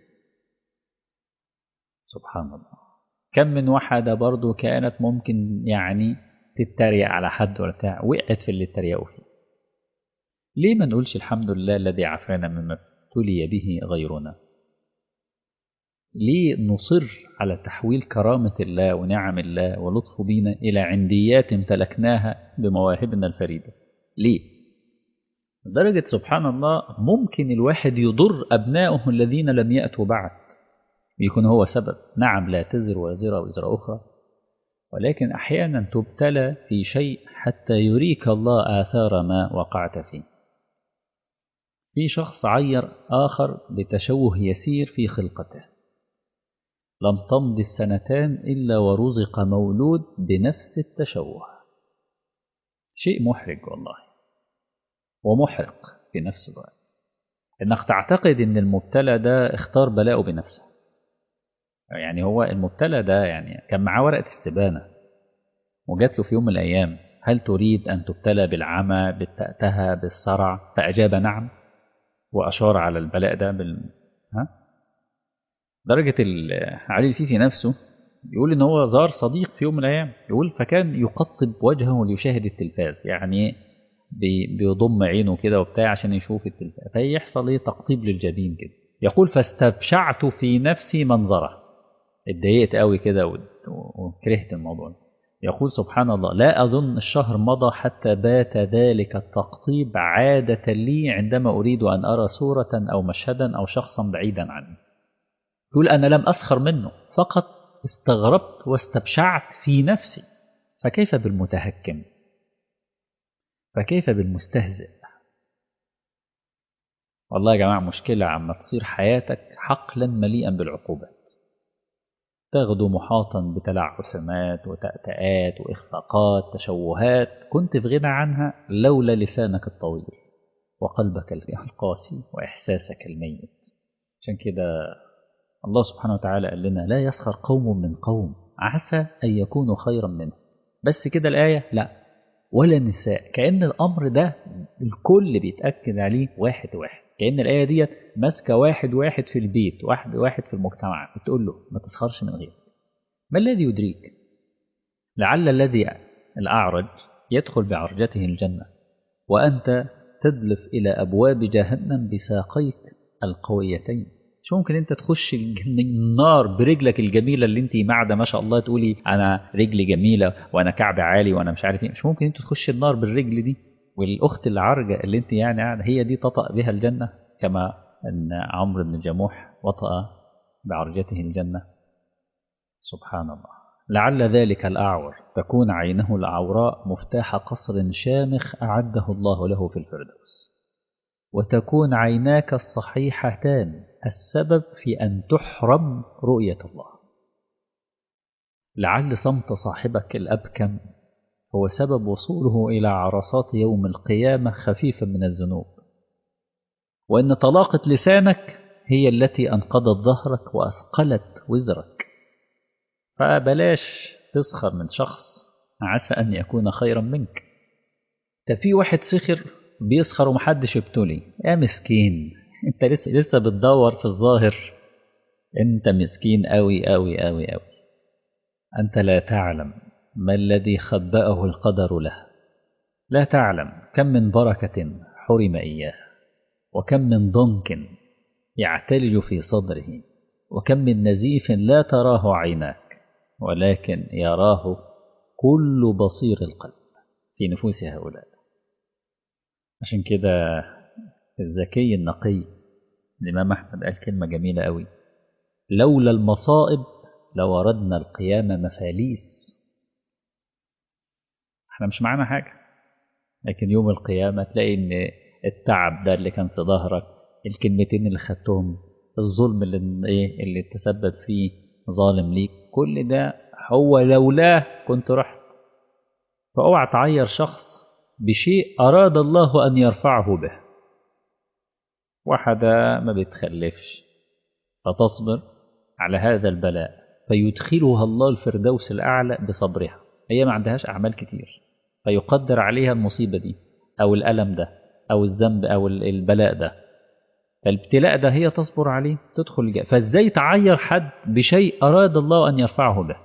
سبحان الله كم من واحدة برضو كانت ممكن يعني تتريق على حد ولا بتاع وقعت في اللي اتريقوا فيه ليه ما نقولش الحمد لله الذي عافانا مما ابتلي به غيرنا ليه نصر على تحويل كرامة الله ونعم الله ولطفه بينا إلى عنديات امتلكناها بمواهبنا الفريدة ليه لدرجة سبحان الله ممكن الواحد يضر أبنائه الذين لم يأتوا بعد يكون هو سبب نعم لا تزر وزر وزر أخرى ولكن أحيانا تبتلى في شيء حتى يريك الله آثار ما وقعت فيه في شخص عير آخر بتشوه يسير في خلقته لم تمض السنتان إلا ورزق مولود بنفس التشوه شيء محرج والله ومحرق في نفس الوقت إنك تعتقد إن المبتلى ده اختار بلاءه بنفسه يعني هو المبتلى ده يعني كان معاه ورقة استبانة وجات له في يوم من الأيام هل تريد أن تبتلى بالعمى بالتأتها بالصرع فأجاب نعم وأشار على البلاء ده بال... ها؟ درجة علي الفيفي نفسه يقول إن هو زار صديق في يوم من الأيام يقول فكان يقطب وجهه ليشاهد التلفاز يعني بيضم عينه كده وبتاع عشان يشوف التلفاز فيحصل ايه تقطيب للجبين كده يقول فاستبشعت في نفسي منظره اتضايقت قوي كده وكرهت الموضوع يقول سبحان الله لا أظن الشهر مضى حتى بات ذلك التقطيب عادة لي عندما أريد أن أرى صورة أو مشهدا أو شخصا بعيدا عني يقول أنا لم أسخر منه فقط استغربت واستبشعت في نفسي فكيف بالمتهكم فكيف بالمستهزئ والله يا جماعة مشكلة عما تصير حياتك حقلا مليئا بالعقوبات تغدو محاطا بتلعثمات وتأتآت وإخفاقات تشوهات كنت في غنى عنها لولا لسانك الطويل وقلبك القاسي وإحساسك الميت عشان كده الله سبحانه وتعالى قال لنا لا يسخر قوم من قوم عسى أن يكونوا خيرا منه بس كده الآية لا ولا نساء كأن الأمر ده الكل بيتأكد عليه واحد واحد كأن الآية ديت ماسكة واحد واحد في البيت واحد واحد في المجتمع بتقول له ما تسخرش من غيرك ما الذي يدريك لعل الذي الأعرج يدخل بعرجته الجنة وأنت تدلف إلى أبواب جهنم بساقيك القويتين مش ممكن انت تخش النار برجلك الجميلة اللي انت معدة ما شاء الله تقولي انا رجلي جميلة وانا كعب عالي وانا مش عارف ايه مش ممكن انت تخش النار بالرجل دي والاخت العرجة اللي انت يعني قاعدة هي دي تطأ بها الجنة كما ان عمرو بن جموح وطأ بعرجته الجنة سبحان الله لعل ذلك الأعور تكون عينه العوراء مفتاح قصر شامخ أعده الله له في الفردوس وتكون عيناك الصحيحتان السبب في أن تحرم رؤية الله لعل صمت صاحبك الأبكم هو سبب وصوله إلى عرصات يوم القيامة خفيفا من الذنوب وأن طلاقة لسانك هي التي أنقضت ظهرك وأثقلت وزرك فبلاش تسخر من شخص عسى أن يكون خيرا منك ده في واحد سخر بيسخر ومحدش ابتلي يا مسكين انت لسه لسه بتدور في الظاهر انت مسكين قوي قوي قوي قوي انت لا تعلم ما الذي خبأه القدر له لا تعلم كم من بركة حرم إياه وكم من ضنك يعتلج في صدره وكم من نزيف لا تراه عيناك ولكن يراه كل بصير القلب في نفوس هؤلاء عشان كده الذكي النقي الإمام أحمد قال كلمة جميلة قوي لولا المصائب لوردنا القيامة مفاليس احنا مش معانا حاجة لكن يوم القيامة تلاقي إن التعب ده اللي كان في ظهرك الكلمتين اللي خدتهم الظلم اللي إيه اللي تسبب فيه ظالم ليك كل ده هو لولاه كنت رحت فاوعى تعير شخص بشيء أراد الله أن يرفعه به واحدة ما بتخلفش فتصبر على هذا البلاء فيدخلها الله الفردوس الأعلى بصبرها هي ما عندهاش أعمال كتير فيقدر عليها المصيبة دي أو الألم ده أو الذنب أو البلاء ده فالابتلاء ده هي تصبر عليه تدخل الجنة فازاي تعير حد بشيء أراد الله أن يرفعه به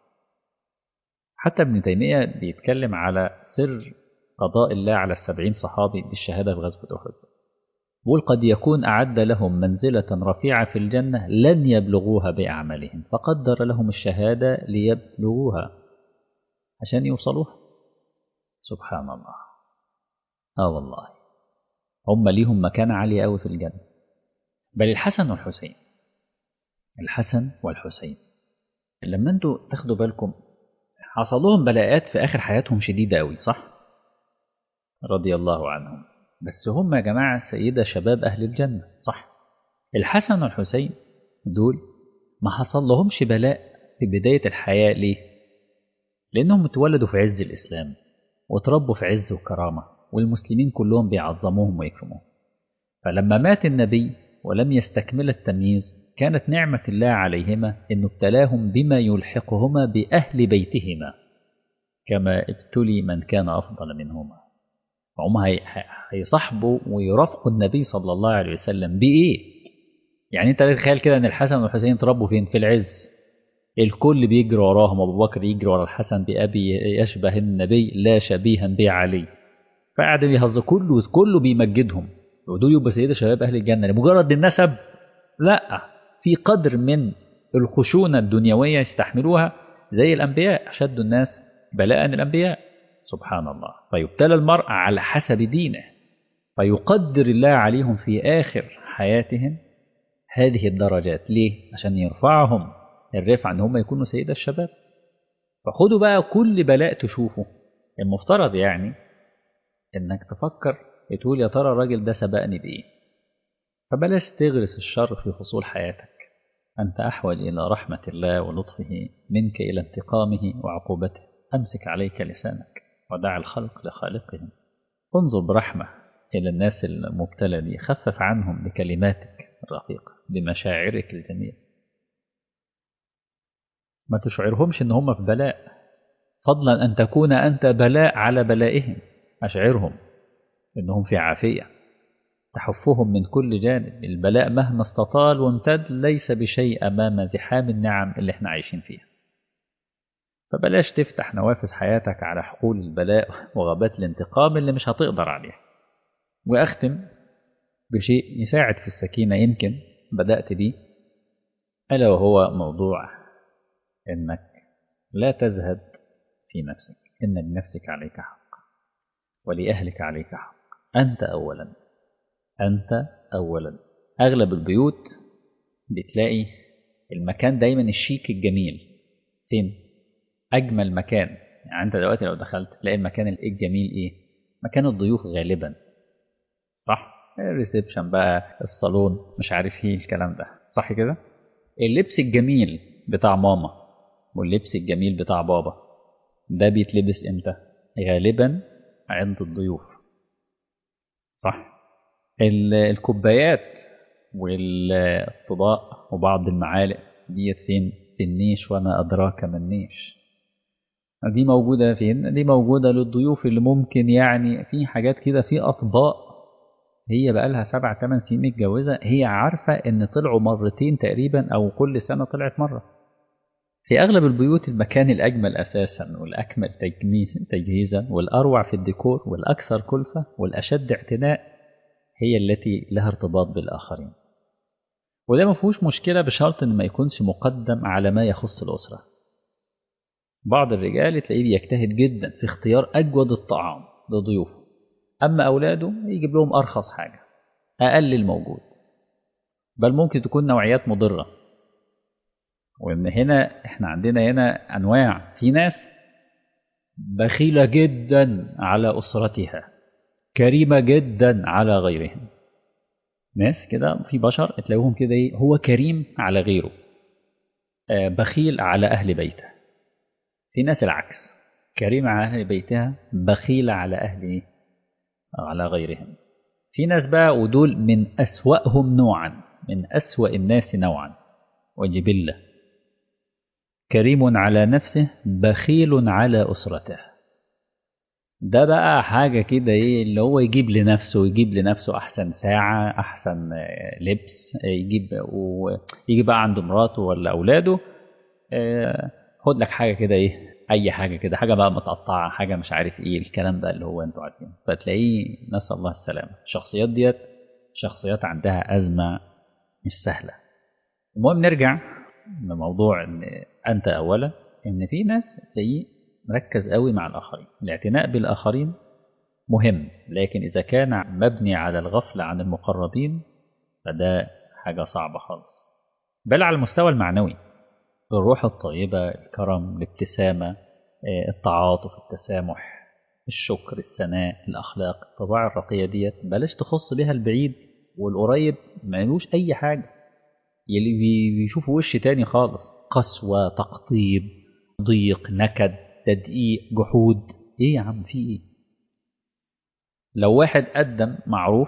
حتى ابن تيمية بيتكلم على سر قضاء الله على السبعين صحابي بالشهادة في غزوة أحد بيقول قد يكون أعد لهم منزلة رفيعة في الجنة لن يبلغوها بأعمالهم فقدر لهم الشهادة ليبلغوها عشان يوصلوها سبحان الله آه والله هم ليهم مكان عالي قوي في الجنة بل الحسن والحسين الحسن والحسين لما انتوا تاخدوا بالكم حصل لهم بلاءات في آخر حياتهم شديدة قوي صح؟ رضي الله عنهم بس هم يا جماعة سيدة شباب أهل الجنة صح الحسن والحسين دول ما حصل لهمش بلاء في بداية الحياة ليه لأنهم اتولدوا في عز الإسلام وتربوا في عز وكرامة والمسلمين كلهم بيعظموهم ويكرموهم فلما مات النبي ولم يستكمل التمييز كانت نعمة الله عليهما أنه ابتلاهم بما يلحقهما بأهل بيتهما كما ابتلي من كان أفضل منهما فهم هيصاحبوا ويرافقوا النبي صلى الله عليه وسلم بإيه؟ يعني أنت تتخيل كده أن الحسن والحسين تربوا فين؟ في العز الكل بيجري وراهم أبو بكر يجري ورا الحسن بأبي يشبه النبي لا شبيها بعلي فقعد بيهز كله كله بيمجدهم ودول يبقى سيدة شباب أهل الجنة لمجرد النسب لا في قدر من الخشونة الدنيوية يستحملوها زي الأنبياء أشد الناس بلاء الأنبياء سبحان الله فيبتلى المرء على حسب دينه فيقدر الله عليهم في آخر حياتهم هذه الدرجات ليه؟ عشان يرفعهم الرفع ان هم يكونوا سيدة الشباب فخدوا بقى كل بلاء تشوفه المفترض يعني انك تفكر تقول يا ترى الراجل ده سبقني بايه فبلاش تغرس الشر في فصول حياتك أنت أحوج إلى رحمة الله ولطفه منك إلى انتقامه وعقوبته أمسك عليك لسانك ودع الخلق لخالقهم انظر برحمة إلى الناس المبتلى دي خفف عنهم بكلماتك الرقيقة بمشاعرك الجميلة ما تشعرهمش إن هم في بلاء فضلا أن تكون أنت بلاء على بلائهم أشعرهم إنهم في عافية تحفهم من كل جانب البلاء مهما استطال وامتد ليس بشيء أمام زحام النعم اللي احنا عايشين فيها فبلاش تفتح نوافذ حياتك على حقول البلاء وغابات الانتقام اللي مش هتقدر عليها وأختم بشيء يساعد في السكينة يمكن بدأت بيه ألا وهو موضوع إنك لا تزهد في نفسك إن لنفسك عليك حق ولأهلك عليك حق أنت أولا أنت أولا أغلب البيوت بتلاقي المكان دايما الشيك الجميل فين؟ أجمل مكان يعني أنت دلوقتي لو دخلت تلاقي المكان الجميل إيه؟ مكان الضيوف غالبا صح؟ الريسبشن بقى الصالون مش عارف ايه الكلام ده صح كده؟ اللبس الجميل بتاع ماما واللبس الجميل بتاع بابا ده بيتلبس امتى؟ غالبا عند الضيوف صح؟ الكوبايات والطباق وبعض المعالق ديت فين في النيش وما أدراك ما النيش دي موجودة فين دي موجودة للضيوف اللي ممكن يعني في حاجات كده في أطباق هي بقالها سبع ثمان سنين متجوزة هي عارفة إن طلعوا مرتين تقريبا أو كل سنة طلعت مرة في أغلب البيوت المكان الأجمل أساسا والأكمل تجهيزا والأروع في الديكور والأكثر كلفة والأشد اعتناء هي التي لها ارتباط بالآخرين وده ما فيهوش مشكلة بشرط إن ما يكونش مقدم على ما يخص الأسرة بعض الرجال تلاقيه بيجتهد جدا في اختيار أجود الطعام لضيوفه أما أولاده يجيب لهم أرخص حاجة أقل الموجود بل ممكن تكون نوعيات مضرة وإن هنا إحنا عندنا هنا أنواع في ناس بخيلة جدا على أسرتها كريمة جدا على غيرهم ناس كده في بشر تلاقوهم كده ايه هو كريم على غيره آه بخيل على أهل بيته في ناس العكس كريمة على أهل بيتها بخيلة على أهل إيه؟ على غيرهم في ناس بقى ودول من أسوأهم نوعا من أسوأ الناس نوعا وجبلة كريم على نفسه بخيل على أسرته ده بقى حاجة كده إيه اللي هو يجيب لنفسه يجيب لنفسه أحسن ساعة أحسن لبس يجيب ويجي بقى عند مراته ولا أولاده خد لك حاجة كده إيه أي حاجة كده حاجة بقى متقطعة حاجة مش عارف إيه الكلام بقى اللي هو أنتوا عارفينه فتلاقيه نسأل الله السلامة الشخصيات ديت شخصيات عندها أزمة مش سهلة المهم نرجع لموضوع ان انت اولا ان في ناس زي مركز قوي مع الاخرين الاعتناء بالاخرين مهم لكن اذا كان مبني على الغفله عن المقربين فده حاجه صعبه خالص بل على المستوى المعنوي الروح الطيبه الكرم الابتسامه التعاطف التسامح الشكر الثناء الاخلاق الطباع الرقيه ديت بلاش تخص بها البعيد والقريب ملوش اي حاجه يلي بيشوفوا وش تاني خالص قسوة تقطيب ضيق نكد تدقيق جحود ايه يا عم في ايه لو واحد قدم معروف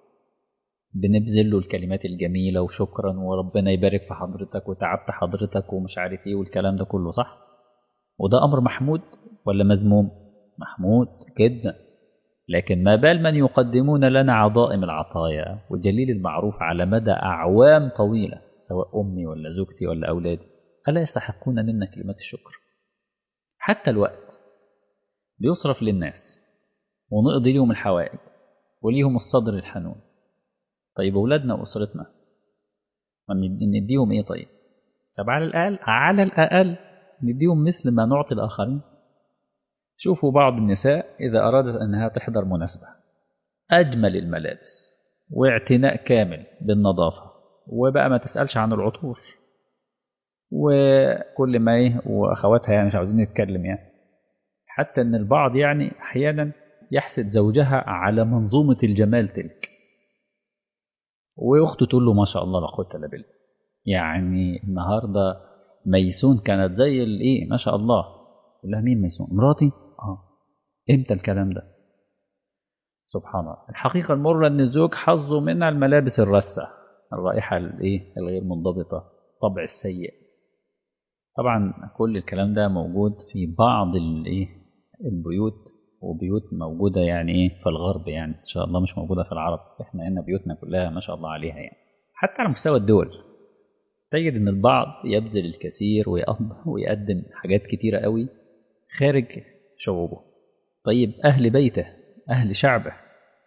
بنبذل له الكلمات الجميلة وشكرا وربنا يبارك في حضرتك وتعبت حضرتك ومش عارف ايه والكلام ده كله صح وده أمر محمود ولا مذموم محمود جدا لكن ما بال من يقدمون لنا عظائم العطايا وجليل المعروف على مدى أعوام طويلة سواء أمي ولا زوجتي ولا أولادي ألا يستحقون منا كلمات الشكر حتى الوقت بيصرف للناس ونقضي لهم الحوائج وليهم الصدر الحنون طيب أولادنا وأسرتنا نديهم إيه طيب طب على الأقل على الأقل نديهم مثل ما نعطي الآخرين شوفوا بعض النساء إذا أرادت أنها تحضر مناسبة أجمل الملابس واعتناء كامل بالنظافة وبقى ما تسألش عن العطور وكل ما ايه واخواتها يعني مش عاوزين نتكلم يعني حتى ان البعض يعني احيانا يحسد زوجها على منظومة الجمال تلك واخته تقول له ما شاء الله لا قوه الا بالله يعني النهارده ميسون كانت زي الايه ما شاء الله يقول لها مين ميسون مراتي اه امتى الكلام ده سبحان الله الحقيقه المره ان الزوج حظه منها الملابس الرثه الرائحه الايه الغير منضبطه الطبع السيء طبعا كل الكلام ده موجود في بعض الايه البيوت وبيوت موجوده يعني ايه في الغرب يعني ان شاء الله مش موجوده في العرب احنا هنا بيوتنا كلها ما شاء الله عليها يعني حتى على مستوى الدول تجد ان البعض يبذل الكثير ويقدم حاجات كتيره قوي خارج شعوبه طيب اهل بيته اهل شعبه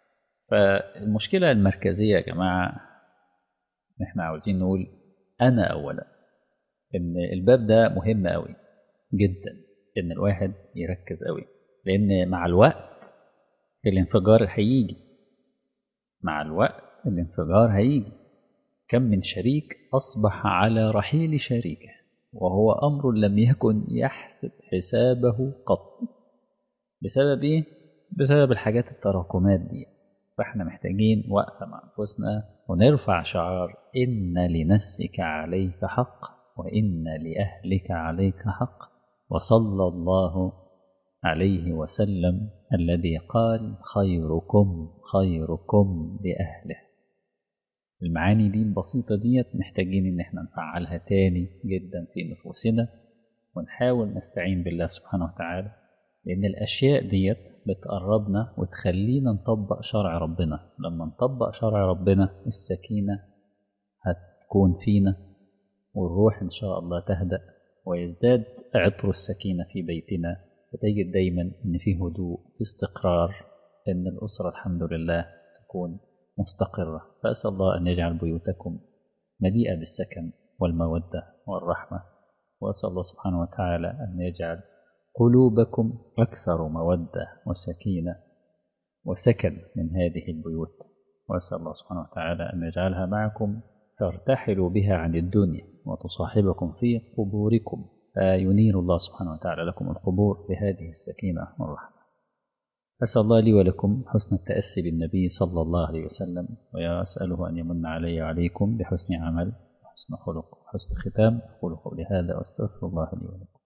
فالمشكله المركزيه يا جماعه احنا عاوزين نقول انا اولا ان الباب ده مهم قوي جدا ان الواحد يركز قوي لان مع الوقت الانفجار هيجي مع الوقت الانفجار هيجي كم من شريك اصبح على رحيل شريكه وهو امر لم يكن يحسب حسابه قط بسبب ايه بسبب الحاجات التراكمات دي فاحنا محتاجين وقفه مع انفسنا ونرفع شعار ان لنفسك عليك حق وإن لأهلك عليك حق وصلى الله عليه وسلم الذي قال خيركم خيركم لأهله المعاني دي البسيطة ديت محتاجين إن احنا نفعلها تاني جدا في نفوسنا ونحاول نستعين بالله سبحانه وتعالى لأن الأشياء ديت بتقربنا وتخلينا نطبق شرع ربنا لما نطبق شرع ربنا السكينة هتكون فينا والروح إن شاء الله تهدأ ويزداد عطر السكينة في بيتنا فتجد دايما إن في هدوء في استقرار إن الأسرة الحمد لله تكون مستقرة فأسأل الله أن يجعل بيوتكم مليئة بالسكن والمودة والرحمة وأسأل الله سبحانه وتعالى أن يجعل قلوبكم أكثر مودة وسكينة وسكن من هذه البيوت وأسأل الله سبحانه وتعالى أن يجعلها معكم ترتحلوا بها عن الدنيا وتصاحبكم في قبوركم فينير الله سبحانه وتعالى لكم القبور بهذه السكينة والرحمة أسأل الله لي ولكم حسن التأسي بالنبي صلى الله عليه وسلم وأسأله أن يمن علي وعليكم بحسن عمل وحسن خلق وحسن ختام أقول قولي هذا وأستغفر الله لي ولكم